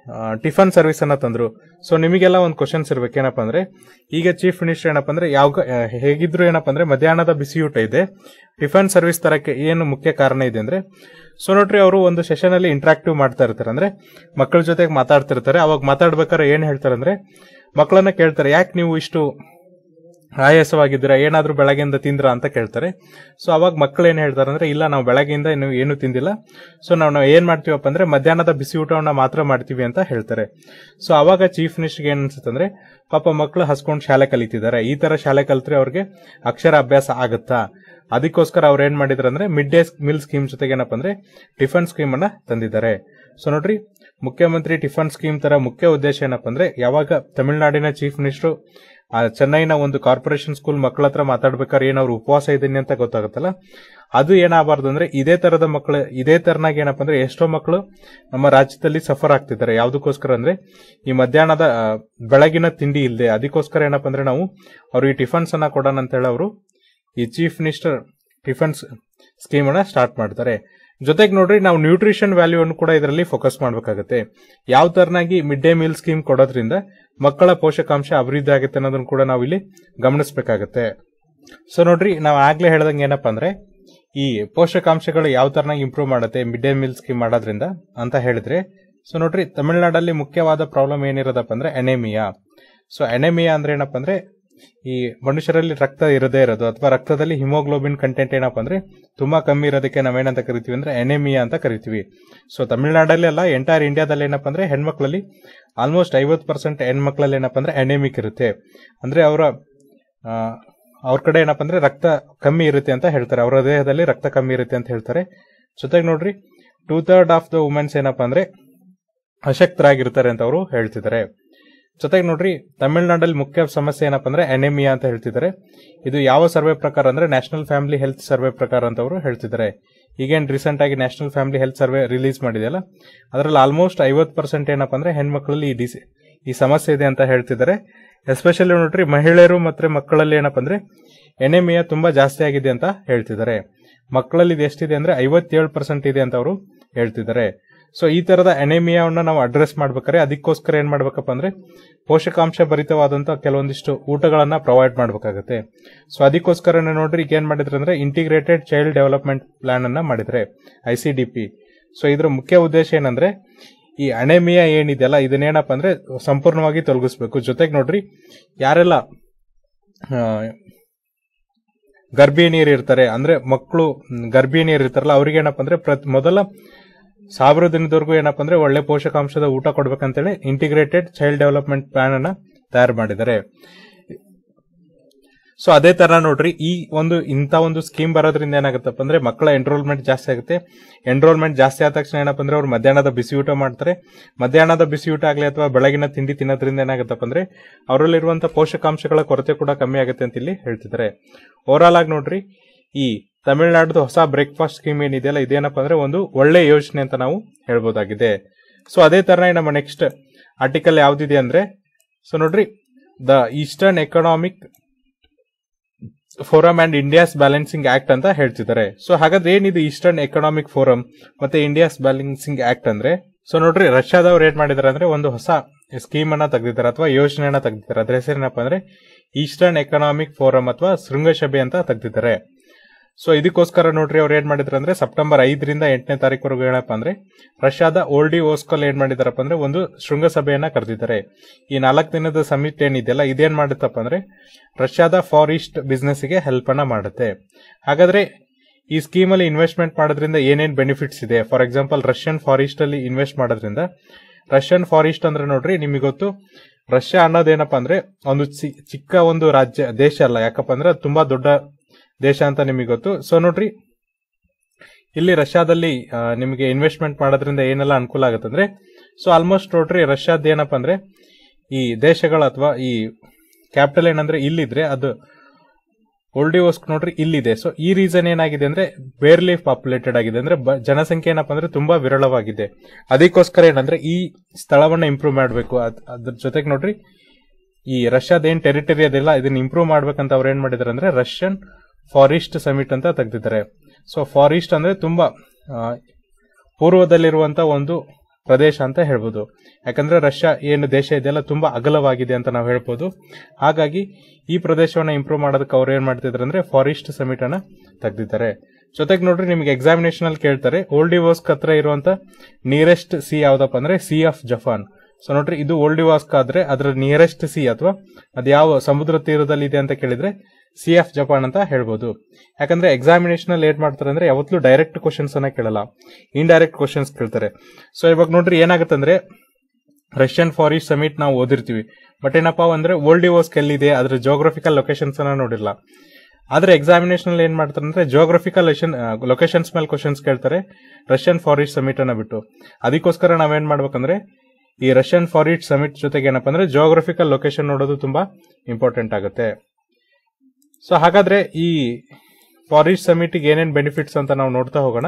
ಟಿಫನ್ ಸರ್ವಿಸ್ ಅನ್ನ ತಂದ್ರು ಸೊ ನಿಮಗೆಲ್ಲ ಒಂದು ಕ್ವಶನ್ಸ್ ಇರ್ಬೇಕು ಏನಪ್ಪ ಅಂದ್ರೆ ಈಗ ಚೀಫ್ ಮಿನಿಸ್ಟರ್ ಏನಪ್ಪ ಅಂದ್ರೆ ಯಾವ ಹೇಗಿದ್ರು ಏನಪ್ಪ ಅಂದ್ರೆ ಮಧ್ಯಾಹ್ನದ ಬಿಸಿಯೂಟ ಇದೆ ಟಿಫನ್ ಸರ್ವಿಸ್ ತರಕ್ಕೆ ಏನು ಮುಖ್ಯ ಕಾರಣ ಇದೆ ಅಂದ್ರೆ ಸೊ ನೋಡ್ರಿ ಅವರು ಒಂದು ಸೆಷನ್ ಅಲ್ಲಿ ಇಂಟ್ರಾಕ್ಟಿವ್ ಮಾಡ್ತಾ ಇರ್ತಾರೆ ಅಂದ್ರೆ ಮಕ್ಕಳ ಜೊತೆಗೆ ಮಾತಾಡ್ತಿರ್ತಾರೆ ಅವಾಗ ಮಾತಾಡ್ಬೇಕಾದ್ರೆ ಏನ್ ಹೇಳ್ತಾರೆ ಅಂದ್ರೆ ಮಕ್ಕಳನ್ನ ಕೇಳ್ತಾರೆ ಯಾಕೆ ನೀವು ಇಷ್ಟು ಆಯಾಸವಾಗಿದ್ದೀರಾ ಏನಾದ್ರೂ ಬೆಳಗ್ಗೆಯಿಂದ ತಿಂದ್ರ ಅಂತ ಕೇಳ್ತಾರೆ ಸೊ ಅವಾಗ ಮಕ್ಕಳು ಏನ್ ಹೇಳ್ತಾರೆ ಅಂದ್ರೆ ಇಲ್ಲ ನಾವು ಬೆಳಗ್ಗೆಯಿಂದ ಇನ್ನು ಏನು ತಿಂದಿಲ್ಲ ಸೊ ನಾವು ನಾವು ಏನ್ ಮಾಡ್ತೀವಪ್ಪ ಅಂದ್ರೆ ಮಧ್ಯಾಹ್ನದ ಬಿಸಿ ಊಟವನ್ನ ಮಾತ್ರ ಮಾಡ್ತೀವಿ ಅಂತ ಹೇಳ್ತಾರೆ ಸೊ ಅವಾಗ ಚೀಫ್ ಮಿನಿಸ್ಟರ್ಗೆ ಏನ್ ಅನ್ಸುತ್ತೆ ಅಂದ್ರೆ ಪಾಪ ಮಕ್ಕಳು ಹಸ್ಕೊಂಡು ಶಾಲೆ ಕಲಿತಿದ್ದಾರೆ ಈ ತರ ಶಾಲೆ ಕಲಿತ್ರೆ ಅವ್ರಿಗೆ ಅಕ್ಷರ ಅಭ್ಯಾಸ ಆಗುತ್ತಾ ಅದಕ್ಕೋಸ್ಕರ ಅವ್ರು ಏನ್ ಮಾಡಿದ್ರು ಅಂದ್ರೆ ಮಿಡ್ ಡೇ ಮೀಲ್ ಸ್ಕೀಮ್ ಜೊತೆಗೆ ಏನಪ್ಪ ಅಂದ್ರೆ ಟಿಫನ್ ಸ್ಕೀಮ್ ಅನ್ನ ತಂದಿದ್ದಾರೆ ಸೊ ನೋಡ್ರಿ ಮುಖ್ಯಮಂತ್ರಿ ಟಿಫನ್ ಸ್ಕೀಮ್ ತರ ಮುಖ್ಯ ಉದ್ದೇಶ ಏನಪ್ಪ ಅಂದ್ರೆ ಯಾವಾಗ ತಮಿಳುನಾಡಿನ ಚೀಫ್ ಮಿನಿಸ್ಟರ್ ಆ ಚೆನ್ನೈನ ಒಂದು ಕಾರ್ಪೊರೇಷನ್ ಸ್ಕೂಲ್ ಮಕ್ಕಳ ಹತ್ರ ಮಾತಾಡ್ಬೇಕಾದ್ರೆ ಏನವ್ರು ಉಪವಾಸ ಇದ್ದೀನಿ ಅಂತ ಗೊತ್ತಾಗುತ್ತಲ್ಲ ಅದು ಏನಾಗಬಾರ್ದು ಅಂದ್ರೆ ಇದೇ ತರದ ಮಕ್ಕಳು ಇದೇ ತರನಾಗಿ ಏನಪ್ಪ ಅಂದ್ರೆ ಎಷ್ಟೋ ಮಕ್ಕಳು ನಮ್ಮ ರಾಜ್ಯದಲ್ಲಿ ಸಫರ್ ಆಗ್ತಿದ್ದಾರೆ ಯಾವ್ದಕ್ಕೋಸ್ಕರ ಅಂದ್ರೆ ಈ ಮಧ್ಯಾಹ್ನದ ಆ, ಬೆಳಗಿನ ತಿಂಡಿ ಇಲ್ಲದೆ ಅದಕ್ಕೋಸ್ಕರ ಏನಪ್ಪ ಅಂದ್ರೆ ನಾವು ಅವ್ರಿಗೆ ಟಿಫನ್ಸ್ ಅನ್ನ ಕೊಡೋಣ ಅಂತ ಹೇಳಿ ಅವರು ಈ ಚೀಫ್ ಮಿನಿಸ್ಟರ್ ಟಿಫನ್ಸ್ ಸ್ಕೀಮ್ ಅನ್ನ ಸ್ಟಾರ್ಟ್ ಮಾಡ್ತಾರೆ ಜೊತೆಗೆ ನೋಡ್ರಿ ನಾವು ನ್ಯೂಟ್ರಿಷನ್ ವ್ಯಾಲ್ಯೂ ಅನ್ನು ಕೂಡ ಇದರಲ್ಲಿ ಫೋಕಸ್ ಮಾಡಬೇಕಾಗುತ್ತೆ ಯಾವ ತರನಾಗಿ ಮಿಡ್ ಡೇ ಮೀಲ್ ಸ್ಕೀಮ್ ಕೊಡೋದ್ರಿಂದ ಮಕ್ಕಳ ಪೋಷಕಾಂಶ ಅಭಿವೃದ್ಧಿ ಆಗುತ್ತೆ ಅನ್ನೋದನ್ನ ಕೂಡ ನಾವು ಇಲ್ಲಿ ಗಮನಿಸಬೇಕಾಗುತ್ತೆ ಸೊ ನೋಡ್ರಿ ನಾವು ಆಗ್ಲೇ ಹೇಳ್ದಂಗೆ ಏನಪ್ಪಾ ಅಂದ್ರೆ ಈ ಪೋಷಕಾಂಶಗಳು ಯಾವ ತರನಾಗಿ ಇಂಪ್ರೂವ್ ಮಾಡುತ್ತೆ ಮಿಡ್ ಡೇ ಮೀಲ್ ಸ್ಕೀಮ್ ಮಾಡೋದ್ರಿಂದ ಅಂತ ಹೇಳಿದ್ರೆ ಸೊ ನೋಡ್ರಿ ತಮಿಳುನಾಡಲ್ಲಿ ಮುಖ್ಯವಾದ ಪ್ರಾಬ್ಲಮ್ ಏನಿರೋದಪ್ಪ ಅಂದ್ರೆ ಎನೆಮಿಯಾ ಸೊ ಎನೆಮಿಯಾ ಅಂದ್ರೆ ಏನಪ್ಪ ಅಂದ್ರೆ ಈ ಮನುಷ್ಯರಲ್ಲಿ ರಕ್ತ ಇರದೇ ಇರೋದು ಅಥವಾ ರಕ್ತದಲ್ಲಿ ಹಿಮೋಗ್ಲೋಬಿನ್ ಕಂಟೆಂಟ್ ಏನಪ್ಪ ಅಂದ್ರೆ ತುಂಬಾ ಕಮ್ಮಿ ಇರೋದಕ್ಕೆ ನಾವೇನಂತ ಕರಿತೀವಿ ಅಂದ್ರೆ ಎನೆಮಿಯಾ ಅಂತ ಕರಿತೀವಿ ಸೊ ತಮಿಳುನಾಡಲ್ಲಿ ಅಲ್ಲ ಎಂಟೈರ್ ಇಂಡಿಯಾದಲ್ಲಿ ಏನಪ್ಪ ಅಂದ್ರೆ ಹೆಣ್ಮಕ್ಳಲ್ಲಿ ಆಲ್ಮೋಸ್ಟ್ ಐವತ್ತು ಪರ್ಸೆಂಟ್ ಹೆಣ್ಮಕ್ಳಲ್ಲಿ ಏನಪ್ಪ ಅಂದ್ರೆ ಎನೆಮಿಕ್ ಇರುತ್ತೆ ಅಂದ್ರೆ ಅವರ ಅವ್ರ ಕಡೆ ಏನಪ್ಪ ಅಂದ್ರೆ ರಕ್ತ ಕಮ್ಮಿ ಇರುತ್ತೆ ಅಂತ ಹೇಳ್ತಾರೆ ಅವರ ದೇಹದಲ್ಲಿ ರಕ್ತ ಕಮ್ಮಿ ಇರುತ್ತೆ ಅಂತ ಹೇಳ್ತಾರೆ ಜೊತೆಗೆ ನೋಡ್ರಿ two third of the womens ಏನಪ್ಪ ಅಂದ್ರೆ ಅಶಕ್ತರಾಗಿರ್ತಾರೆ ಅಂತ ಅವರು ಹೇಳ್ತಿದ್ದಾರೆ ಜೊತೆಗೆ ನೋಡ್ರಿ ತಮಿಳುನಾಡಲ್ಲಿ ಮುಖ್ಯ ಸಮಸ್ಯೆ ಏನಪ್ಪ ಅಂದ್ರೆ ಎನೆಮಿಯಾ ಅಂತ ಹೇಳ್ತಿದ್ದಾರೆ ಇದು ಯಾವ ಸರ್ವೆ ಪ್ರಕಾರ ಅಂದ್ರೆ ನ್ಯಾಷನಲ್ ಫ್ಯಾಮಿಲಿ ಹೆಲ್ತ್ ಸರ್ವೆ ಪ್ರಕಾರ ಅಂತ ಅವರು ಹೇಳ್ತಿದ್ದಾರೆ ಈಗೇನು ರೀಸೆಂಟ್ ಆಗಿ national family health survey release ಮಾಡಿದೆಯಲ್ಲ ಅದರಲ್ಲಿ ಆಲ್ಮೋಸ್ಟ್ ಐವತ್ತು ಪರ್ಸೆಂಟ್ ಏನಪ್ಪ ಅಂದ್ರೆ ಹೆಣ್ಮಕ್ಳಲ್ಲಿ ಈ ಡಿಸಿ ಈ ಸಮಸ್ಯೆ ಇದೆ ಅಂತ ಹೇಳ್ತಿದ್ದಾರೆ ಎಸ್ಪೆಷಲಿ ನೋಡ್ರಿ ಮಹಿಳೆಯರು ಮತ್ತೆ ಮಕ್ಕಳಲ್ಲಿ ಏನಪ್ಪ ಅಂದ್ರೆ ಎನೆಮಿಯಾ ತುಂಬಾ ಜಾಸ್ತಿ ಆಗಿದೆ ಅಂತ ಹೇಳ್ತಿದ್ದಾರೆ ಮಕ್ಕಳಲ್ಲಿ ಇದು ಎಷ್ಟಿದೆ ಅಂದ್ರೆ ಐವತ್ತೇಳು ಪರ್ಸೆಂಟ್ ಇದೆ ಅಂತ ಅವರು ಹೇಳ್ತಿದ್ದಾರೆ ಸೊ ಈ ತರದ ಎನೆಮಿಯಾವನ್ನ ನಾವು ಅಡ್ರೆಸ್ ಮಾಡ್ಬೇಕಾದ್ರೆ ಅದಕ್ಕೋಸ್ಕರ ಏನ್ ಮಾಡ್ಬೇಕಪ್ಪ ಅಂದ್ರೆ ಪೋಷಕಾಂಶ ಭರಿತವಾದಂತ ಕೆಲವೊಂದಿಷ್ಟು ಊಟಗಳನ್ನ ಪ್ರೊವೈಡ್ ಮಾಡ್ಬೇಕಾಗತ್ತೆ ಸೊ ಅದಕ್ಕೋಸ್ಕರನೇ ನೋಡ್ರಿ ಈಗ ಏನ್ ಮಾಡಿದ್ರೆ ಅಂದ್ರೆ ಇಂಟಿಗ್ರೇಟೆಡ್ ಚೈಲ್ಡ್ ಡೆವಲಪ್ಮೆಂಟ್ ಪ್ಲಾನ್ ಅನ್ನ ಮಾಡಿದ್ರೆ I C D P so ಇದ್ರ ಮುಖ್ಯ ಉದ್ದೇಶ ಏನಂದ್ರೆ ಈ ಅಣೆಮಿಯಾ ಏನಿದೆಯಲ್ಲ ಇದನ್ನೇನಪ್ಪ ಅಂದ್ರೆ ಸಂಪೂರ್ಣವಾಗಿ ತೊಲಗಿಸ್ಬೇಕು ಜೊತೆಗೆ ನೋಡ್ರಿ ಯಾರೆಲ್ಲ ಆ, ಗರ್ಭಿಣಿಯರು ಇರ್ತಾರೆ ಅಂದ್ರೆ ಮಕ್ಕಳು ಗರ್ಭಿಣಿಯರು ಇರ್ತಾರಲ್ಲ ಅವ್ರಿಗೆ ಏನಪ್ಪ ಅಂದ್ರೆ ಪ್ರತಿ ಮೊದಲ ಸಾವಿರ ದಿನದವರೆಗೂ ಏನಪ್ಪ ಅಂದ್ರೆ ಒಳ್ಳೆ ಪೋಷಕಾಂಶದ ಊಟ ಕೊಡ್ಬೇಕಂತೇಳಿ ಇಂಟಿಗ್ರೇಟೆಡ್ ಚೈಲ್ಡ್ ಡೆವಲಪ್ಮೆಂಟ್ ಪ್ಲಾನ್ ಅನ್ನ ತಯಾರು ಮಾಡಿದ್ದಾರೆ ಸೊ ಅದೇ ತರ ನೋಡ್ರಿ ಈ ಒಂದು ಇಂಥ ಒಂದು ಸ್ಕೀಮ್ ಬರೋದ್ರಿಂದ ಏನಾಗುತ್ತಪ್ಪ ಅಂದ್ರೆ ಮಕ್ಕಳ ಎನ್ರೋಲ್ಮೆಂಟ್ ಜಾಸ್ತಿ ಆಗುತ್ತೆ ಎನ್ರೋಲ್ಮೆಂಟ್ ಜಾಸ್ತಿ ಆದ ತಕ್ಷಣ ಏನಪ್ಪ ಅಂದ್ರೆ ಅವ್ರು ಮಧ್ಯಾಹ್ನದ ಬಿಸಿ ಊಟ ಮಾಡ್ತಾರೆ ಮಧ್ಯಾಹ್ನದ ಬಿಸಿ ಊಟ ಆಗಲಿ ಅಥವಾ ಬೆಳಗಿನ ತಿಂಡಿ ತಿನ್ನೋದ್ರಿಂದ ಏನಾಗುತ್ತಪ್ಪ ಅಂದ್ರೆ ಅವರಲ್ಲಿರುವಂತ ಪೋಷಕಾಂಶಗಳ ಕೊರತೆ ಕೂಡ ಕಮ್ಮಿ ಆಗುತ್ತೆ ಅಂತ ಇಲ್ಲಿ ಹೇಳ್ತಿದ್ದಾರೆ ಓವರಾಲ್ ಆಗಿ ನೋಡ್ರಿ ಈ ತಮಿಳುನಾಡು ಹೊಸ ಬ್ರೇಕ್ಫಾಸ್ಟ್ ಸ್ಕೀಮ್ ಏನಿದೆಯಲ್ಲ ಇದೇನಪ್ಪ ಅಂದ್ರೆ ಒಂದು ಒಳ್ಳೆ ಯೋಜನೆ ಅಂತ ನಾವು ಹೇಳ್ಬೋದಾಗಿದೆ ಸೊ ಅದೇ ತರ ನಮ್ಮ ನೆಕ್ಸ್ಟ್ ಆರ್ಟಿಕಲ್ ಯಾವ್ದಿದೆ ಅಂದ್ರೆ ಸೊ ನೋಡ್ರಿ the eastern economic forum and India's balancing act ಅಂತ ಹೇಳ್ತಿದ್ದಾರೆ ಸೊ ಹಾಗಾದ್ರೆ ಏನಿದು ಈಸ್ಟರ್ನ್ ಎಕನಾಮಿಕ್ ಫೋರಮ್ ಮತ್ತೆ ಇಂಡಿಯಾಸ್ ಬ್ಯಾಲೆನ್ಸಿಂಗ್ ಆಕ್ಟ್ ಅಂದ್ರೆ ಸೊ ನೋಡ್ರಿ ರಷ್ಯಾದವ್ರು ಏನ್ ಮಾಡಿದಾರೆ ಅಂದ್ರೆ ಒಂದು ಹೊಸ ಸ್ಕೀಮ್ ಅನ್ನ ತೆಗೆದಿದ್ದಾರೆ ಅಥವಾ ಯೋಜನೆಯನ್ನ ತೆಗೆದಿದ್ದಾರೆ ಅದ್ರ ಹೆಸರೇನಪ್ಪ ಅಂದ್ರೆ ಈಸ್ಟರ್ನ್ ಎಕನಾಮಿಕ್ ಫೋರಮ್ ಅಥವಾ ಶೃಂಗಸಭೆ ಅಂತ ತೆಗೆದಿದ್ದಾರೆ ಸೊ ಇದಕ್ಕೋಸ್ಕರ ನೋಡ್ರಿ ಅವ್ರು ಏನ್ ಮಾಡಿದ್ರು ಅಂದ್ರೆ ಸೆಪ್ಟೆಂಬರ್ ಐದರಿಂದ ಎಂಟನೇ ತಾರೀಕುವರೆಗೂ ಏನಪ್ಪ ಅಂದ್ರೆ ರಷ್ಯಾದ ಓಲ್ಡಿ ಓಸ್ಕಲ್ ಏನ್ ಮಾಡಿದಾರಪ್ಪ ಅಂದ್ರೆ ಒಂದು ಶೃಂಗಸಭೆಯನ್ನ ಕರೆದಿದ್ದಾರೆ ಈ ನಾಲ್ಕು ದಿನದ ಸಮಿಟ್ ಏನಿದೆಯಲ್ಲ ಇದೇನ್ ಮಾಡುತ್ತಪ್ಪ ಅಂದ್ರೆ ರಷ್ಯಾದ ಫಾರ್ ಈಸ್ಟ್ ಬಿಸ್ನೆಸ್ ಗೆ ಹೆಲ್ಪ್ ಅನ್ನ ಮಾಡುತ್ತೆ ಹಾಗಾದ್ರೆ ಈ ಸ್ಕೀಮ್ ಅಲ್ಲಿ ಇನ್ವೆಸ್ಟ್ಮೆಂಟ್ ಮಾಡೋದ್ರಿಂದ ಏನೇನ್ ಬೆನಿಫಿಟ್ಸ್ ಇದೆ ಫಾರ್ ಎಕ್ಸಾಂಪಲ್ ರಷ್ಯನ್ ಫಾರೆಸ್ಟ್ ಅಲ್ಲಿ ಇನ್ವೆಸ್ಟ್ ಮಾಡೋದ್ರಿಂದ ರಷ್ಯನ್ ಫಾರೆಸ್ಟ್ ಅಂದ್ರೆ ನೋಡ್ರಿ ನಿಮಗೆ ಗೊತ್ತು ರಷ್ಯಾ ಅನ್ನೋದೇನಪ್ಪ ಅಂದ್ರೆ ಒಂದು ಚಿ- ಚಿಕ್ಕ ಒಂದು ರಾಜ್ಯ ದೇಶ ಅಲ್ಲ ಯಾಕಪ್ಪ ಅಂದ್ರೆ ಅದು ತುಂಬಾ ದೊಡ್ಡ ದೇಶ ಅಂತ ನಿಮಗೆ ಗೊತ್ತು ಸೊ ನೋಡ್ರಿ ಇಲ್ಲಿ ರಷ್ಯಾದಲ್ಲಿ ಆ, ನಿಮಗೆ ಇನ್ವೆಸ್ಟ್ಮೆಂಟ್ ಮಾಡೋದ್ರಿಂದ ಏನೆಲ್ಲ ಅನುಕೂಲ ಆಗುತ್ತೆ ಅಂದ್ರೆ ಸೊ ಆಲ್ಮೋಸ್ಟ್ ನೋಡ್ರಿ ರಷ್ಯಾದ ಏನಪ್ಪ ಅಂದ್ರೆ ಈ ದೇಶಗಳ ಅಥವಾ ಈ ಕ್ಯಾಪಿಟಲ್ ಏನಂದ್ರೆ ಇಲ್ಲಿದ್ರೆ ಅದು ಓಲ್ಡಿವೋಸ್ಕ್ ನೋಡ್ರಿ ಇಲ್ಲಿದೆ ಸೊ ಈ ರೀಸನ್ ಏನಾಗಿದೆ ಅಂದ್ರೆ ಬೇರ್ಲಿ ಪಾಪ್ಯುಲೇಟೆಡ್ ಆಗಿದೆ ಅಂದ್ರೆ ಬ- ಜನಸಂಖ್ಯೆ ಏನಪ್ಪ ಅಂದ್ರೆ ತುಂಬಾ ವಿರಳವಾಗಿದೆ ಅದಕ್ಕೋಸ್ಕರ ಏನಂದ್ರೆ ಈ ಸ್ಥಳವನ್ನ ಇಂಪ್ರೂವ್ ಮಾಡಬೇಕು ಅದ್ರ ಜೊತೆಗೆ ನೋಡ್ರಿ ಈ ರಷ್ಯಾದ ಏನ್ ಟೆರಿಟರಿ ಅದೆಲ್ಲ ಇದನ್ನ ಇಂಪ್ರೂವ್ ಮಾಡ್ಬೇಕಂತ ಅವ್ರು ಏನ್ ಮಾಡಿದಾರೆ ಅಂದ್ರೆ ರಷ್ಯನ್ ಫಾರೆಸ್ಟ್ ಸಮಿಟ್ ಅಂತ ತೆಗೆದಿದ್ದಾರೆ ಸೊ ಫಾರೆಸ್ಟ್ ಅಂದ್ರೆ ತುಂಬಾ ಆ, ಪೂರ್ವದಲ್ಲಿರುವಂತ ಒಂದು ಪ್ರದೇಶ ಅಂತ ಹೇಳ್ಬೋದು ಯಾಕಂದ್ರೆ ರಷ್ಯಾ ಏನು ದೇಶ ಇದೆಯಲ್ಲ ತುಂಬಾ ಅಗಲವಾಗಿದೆ ಅಂತ ನಾವು ಹೇಳ್ಬೋದು ಹಾಗಾಗಿ ಈ ಪ್ರದೇಶವನ್ನ ಇಂಪ್ರೂವ್ ಮಾಡೋದಕ್ಕೆ ಅವ್ರು ಏನ್ ಮಾಡ್ತಿದ್ರು ಅಂದ್ರೆ ಫಾರೆಸ್ಟ್ ಸಮಿಟ್ ಅನ್ನ ತೆಗ್ದಿದ್ದಾರೆ ಜೊತೆಗೆ ನೋಡ್ರಿ ನಿಮಗೆ ಎಕ್ಸಾಮಿನೇಷನ್ ಅಲ್ಲಿ ಕೇಳ್ತಾರೆ ಓಲ್ಡಿವೋಸ್ಕ್ ಹತ್ರ ಇರುವಂತ ನಿಯರೆಸ್ಟ್ ಸಿ ಯಾವ್ದಪ್ಪ ಅಂದ್ರೆ ಸಿ ಆಫ್ ಜಪಾನ್ ಸೊ ನೋಡ್ರಿ ಇದು ಓಲ್ಡಿವಾಸ್ಕ್ ಆದ್ರೆ ಅದರ ನಿಯರೆಸ್ಟ್ ಸಿ ಅಥವಾ ಅದು ಯಾವ ಸಮುದ್ರ ತೀರದಲ್ಲಿ ಇದೆ ಅಂತ ಕೇಳಿದ್ರೆ ಸಿ ಆಫ್ ಜಪಾನ್ ಅಂತ ಹೇಳ್ಬೋದು ಯಾಕಂದ್ರೆ ಎಕ್ಸಾಮಿನೇಷನ್ ಅಲ್ಲಿ ಏನ್ ಮಾಡ್ತಾರೆ ಅಂದ್ರೆ ಯಾವತ್ತೂ ಡೈರೆಕ್ಟ್ ಕ್ವಶನ್ಸ್ ಅನ್ನ ಕೇಳಲ್ಲ ಇಂಡೈರೆಕ್ಟ್ ಕ್ವಶನ್ಸ್ ಕೇಳ್ತಾರೆ ಸೊ ಇವಾಗ ನೋಡ್ರಿ ಏನಾಗುತ್ತೆ ಅಂದ್ರೆ ರಷ್ಯನ್ ಫಾರೆಸ್ಟ್ ಸಮಿಟ್ ನಾವು ಓದಿರ್ತೀವಿ ಬಟ್ ಏನಪ್ಪಾ ಅಂದ್ರೆ ಓಲ್ಡಿವೋಸ್ಕ್ ಎಲ್ಲಿದೆ ಅದ್ರ ಜೋಗ್ರಫಿಕಲ್ ಲೊಕೇಶನ್ಸ್ ಅನ್ನ ನೋಡಿಲ್ಲ ಆದ್ರೆ ಎಕ್ಸಾಮಿನೇಷನ್ ಅಲ್ಲಿ ಏನ್ ಮಾಡ್ತಾರೆ ಅಂದ್ರೆ ಜೋಗ್ರಫಿಕಲ್ ಲೊಕೇಶನ್ಸ್ ಮೇಲೆ ಕ್ವಶನ್ಸ್ ಕೇಳ್ತಾರೆ ರಷ್ಯನ್ ಫಾರೆಸ್ಟ್ ಸಮಿಟ್ ಅನ್ನ ಬಿಟ್ಟು ಅದಕ್ಕೋಸ್ಕರ ನಾವೇನ್ ಮಾಡ್ಬೇಕಂದ್ರೆ ಈ ರಷ್ಯನ್ ಫಾರೆಸ್ಟ್ ಸಮಿಟ್ ಜೊತೆಗೆ ಏನಪ್ಪಾ ಅಂದ್ರೆ ಜೋಗ್ರಫಿಕಲ್ ಲೊಕೇಶನ್ ನೋಡೋದು ತುಂಬಾ ಇಂಪಾರ್ಟೆಂಟ್ ಆಗುತ್ತೆ ಸೊ ಹಾಗಾದ್ರೆ ಈ ಫಾರೆಸ್ಟ್ ಸಮಿಟ್ ಏನೇನ್ ಬೆನಿಫಿಟ್ಸ್ ಅಂತ ನಾವು ನೋಡ್ತಾ ಹೋಗೋಣ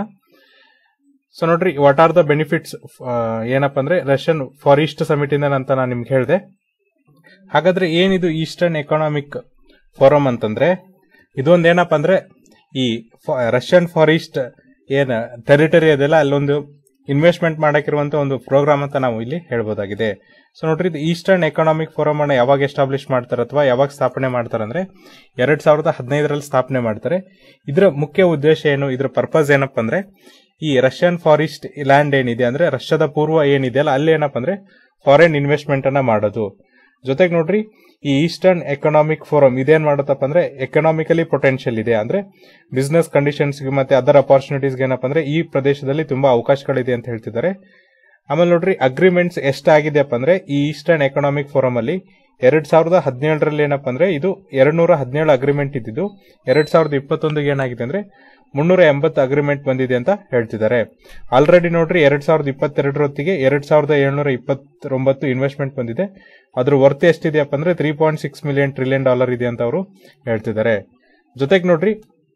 ಸೊ ನೋಡ್ರಿ ವಾಟ್ ಆರ್ ದ ಬೆನಿಫಿಟ್ಸ್ ಏನಪ್ಪಾ ಅಂದ್ರೆ ರಷ್ಯನ್ ಫಾರೆಸ್ಟ್ ಸಮಿಟ್ ಇಂದ ಅಂತ ನಾನು ನಿಮ್ಗೆ ಹೇಳಿದೆ ಹಾಗಾದ್ರೆ ಏನಿದು ಈಸ್ಟರ್ನ್ ಎಕನಾಮಿಕ್ ಫೋರಮ್ ಅಂತಂದ್ರೆ ಇದೊಂದು ಏನಪ್ಪಾ ಅಂದ್ರೆ ಈ ರಷ್ಯನ್ ಫಾರೆಸ್ಟ್ ಏನ್ ಟೆರಿಟರಿ ಅದೆಲ್ಲ ಅಲ್ಲೊಂದು ಇನ್ವೆಸ್ಟ್ಮೆಂಟ್ ಮಾಡಕ್ಕಿರುವಂತ ಒಂದು ಪ್ರೋಗ್ರಾಮ್ ಅಂತ ನಾವು ಇಲ್ಲಿ ಹೇಳ್ಬೋದಾಗಿದೆ ಸೊ ನೋಡ್ರಿ ಇದು ಈಸ್ಟರ್ನ್ ಎಕನಾಮಿಕ್ ಫೋರಮ್ ಅನ್ನ ಯಾವಾಗ ಎಸ್ಟಾಬ್ಲಿಷ್ ಮಾಡ್ತಾರೆ ಅಥವಾ ಯಾವಾಗ ಸ್ಥಾಪನೆ ಮಾಡ್ತಾರೆ ಅಂದ್ರೆ ಎರಡ್ ಸಾವಿರದ ಹದಿನೈದರಲ್ಲಿ ಸ್ಥಾಪನೆ ಮಾಡ್ತಾರೆ ಇದರ ಮುಖ್ಯ ಉದ್ದೇಶ ಏನು ಇದ್ರ ಪರ್ಪಸ್ ಏನಪ್ಪ ಅಂದ್ರೆ ಈ ರಷ್ಯನ್ ಫಾರೆಸ್ಟ್ ಲ್ಯಾಂಡ್ ಏನಿದೆ ಅಂದ್ರೆ ರಷ್ಯಾದ ಪೂರ್ವ ಏನಿದೆ ಅಲ್ಲ ಅಲ್ಲಿ ಏನಪ್ಪ ಅಂದ್ರೆ ಫಾರಿನ್ ಇನ್ವೆಸ್ಟ್ಮೆಂಟ್ ಅನ್ನ ಮಾಡೋದು ಜೊತೆಗೆ ನೋಡ್ರಿ ಈ ಈಸ್ಟರ್ನ್ ಎಕನಾಮಿಕ್ ಫೋರಮ್ ಇದೇನ್ ಮಾಡುತ್ತಪ್ಪ ಅಂದ್ರೆ ಎಕನಾಮಿಕಲಿ ಪೊಟೆನ್ಶಿಯಲ್ ಇದೆ ಅಂದ್ರೆ ಬಿಸ್ನೆಸ್ ಕಂಡೀಷನ್ಸ್ಗೆ ಮತ್ತೆ ಅದರ್ ಅಪಾರ್ಚುನಿಟೀಸ್ಗೆ ಏನಪ್ಪ ಅಂದ್ರೆ ಈ ಪ್ರದೇಶದಲ್ಲಿ ತುಂಬಾ ಅವಕಾಶಗಳಿದೆ ಅಂತ ಹೇಳ್ತಿದ್ದಾರೆ ಆಮೇಲೆ ನೋಡ್ರಿ ಅಗ್ರಿಮೆಂಟ್ಸ್ ಎಷ್ಟಾಗಿದೆಯಪ್ಪ ಅಂದ್ರೆ ಈ ಈಸ್ಟರ್ನ್ ಎಕನಾಮಿಕ್ ಫೋರಮ್ ಅಲ್ಲಿ ಎರಡ್ ಸಾವಿರದ ಹದಿನೇಳರಲ್ಲಿ ಏನಪ್ಪ ಅಂದ್ರೆ ಇದು ಎರಡ್ ನೂರ ಹದಿನೇಳು ಅಗ್ರಿಮೆಂಟ್ ಇದ್ದಿದ್ದು ಎರಡ್ ಸಾವಿರದ ಇಪ್ಪತ್ತೊಂದಿಗೆ ಏನಾಗಿದೆ ಅಂದ್ರೆ ಮುನ್ನೂರ ಎಂಬತ್ತು ಅಗ್ರಿಮೆಂಟ್ ಬಂದಿದೆ ಅಂತ ಹೇಳ್ತಿದ್ದಾರೆ ಆಲ್ರೆಡಿ ನೋಡ್ರಿ ಎರಡ್ ಸಾವಿರದ ಇಪ್ಪತ್ತೆರಡರ ಹೊತ್ತಿಗೆ ಎರಡ್ ಸಾವಿರದ ಏಳ್ನೂರ ಇಪ್ಪತ್ತೊಂಬತ್ತು ಇನ್ವೆಸ್ಟ್ಮೆಂಟ್ ಬಂದಿದೆ ಅದ್ರ ವರ್ತ್ ಎಷ್ಟಿದೆಯಪ್ಪ ಅಂದ್ರೆ three point six million trillion dollar ಇದೆ ಅಂತ ಅವರು ಹೇಳ್ತಿದ್ದಾರೆ ಜೊತೆಗೆ ನೋಡ್ರಿ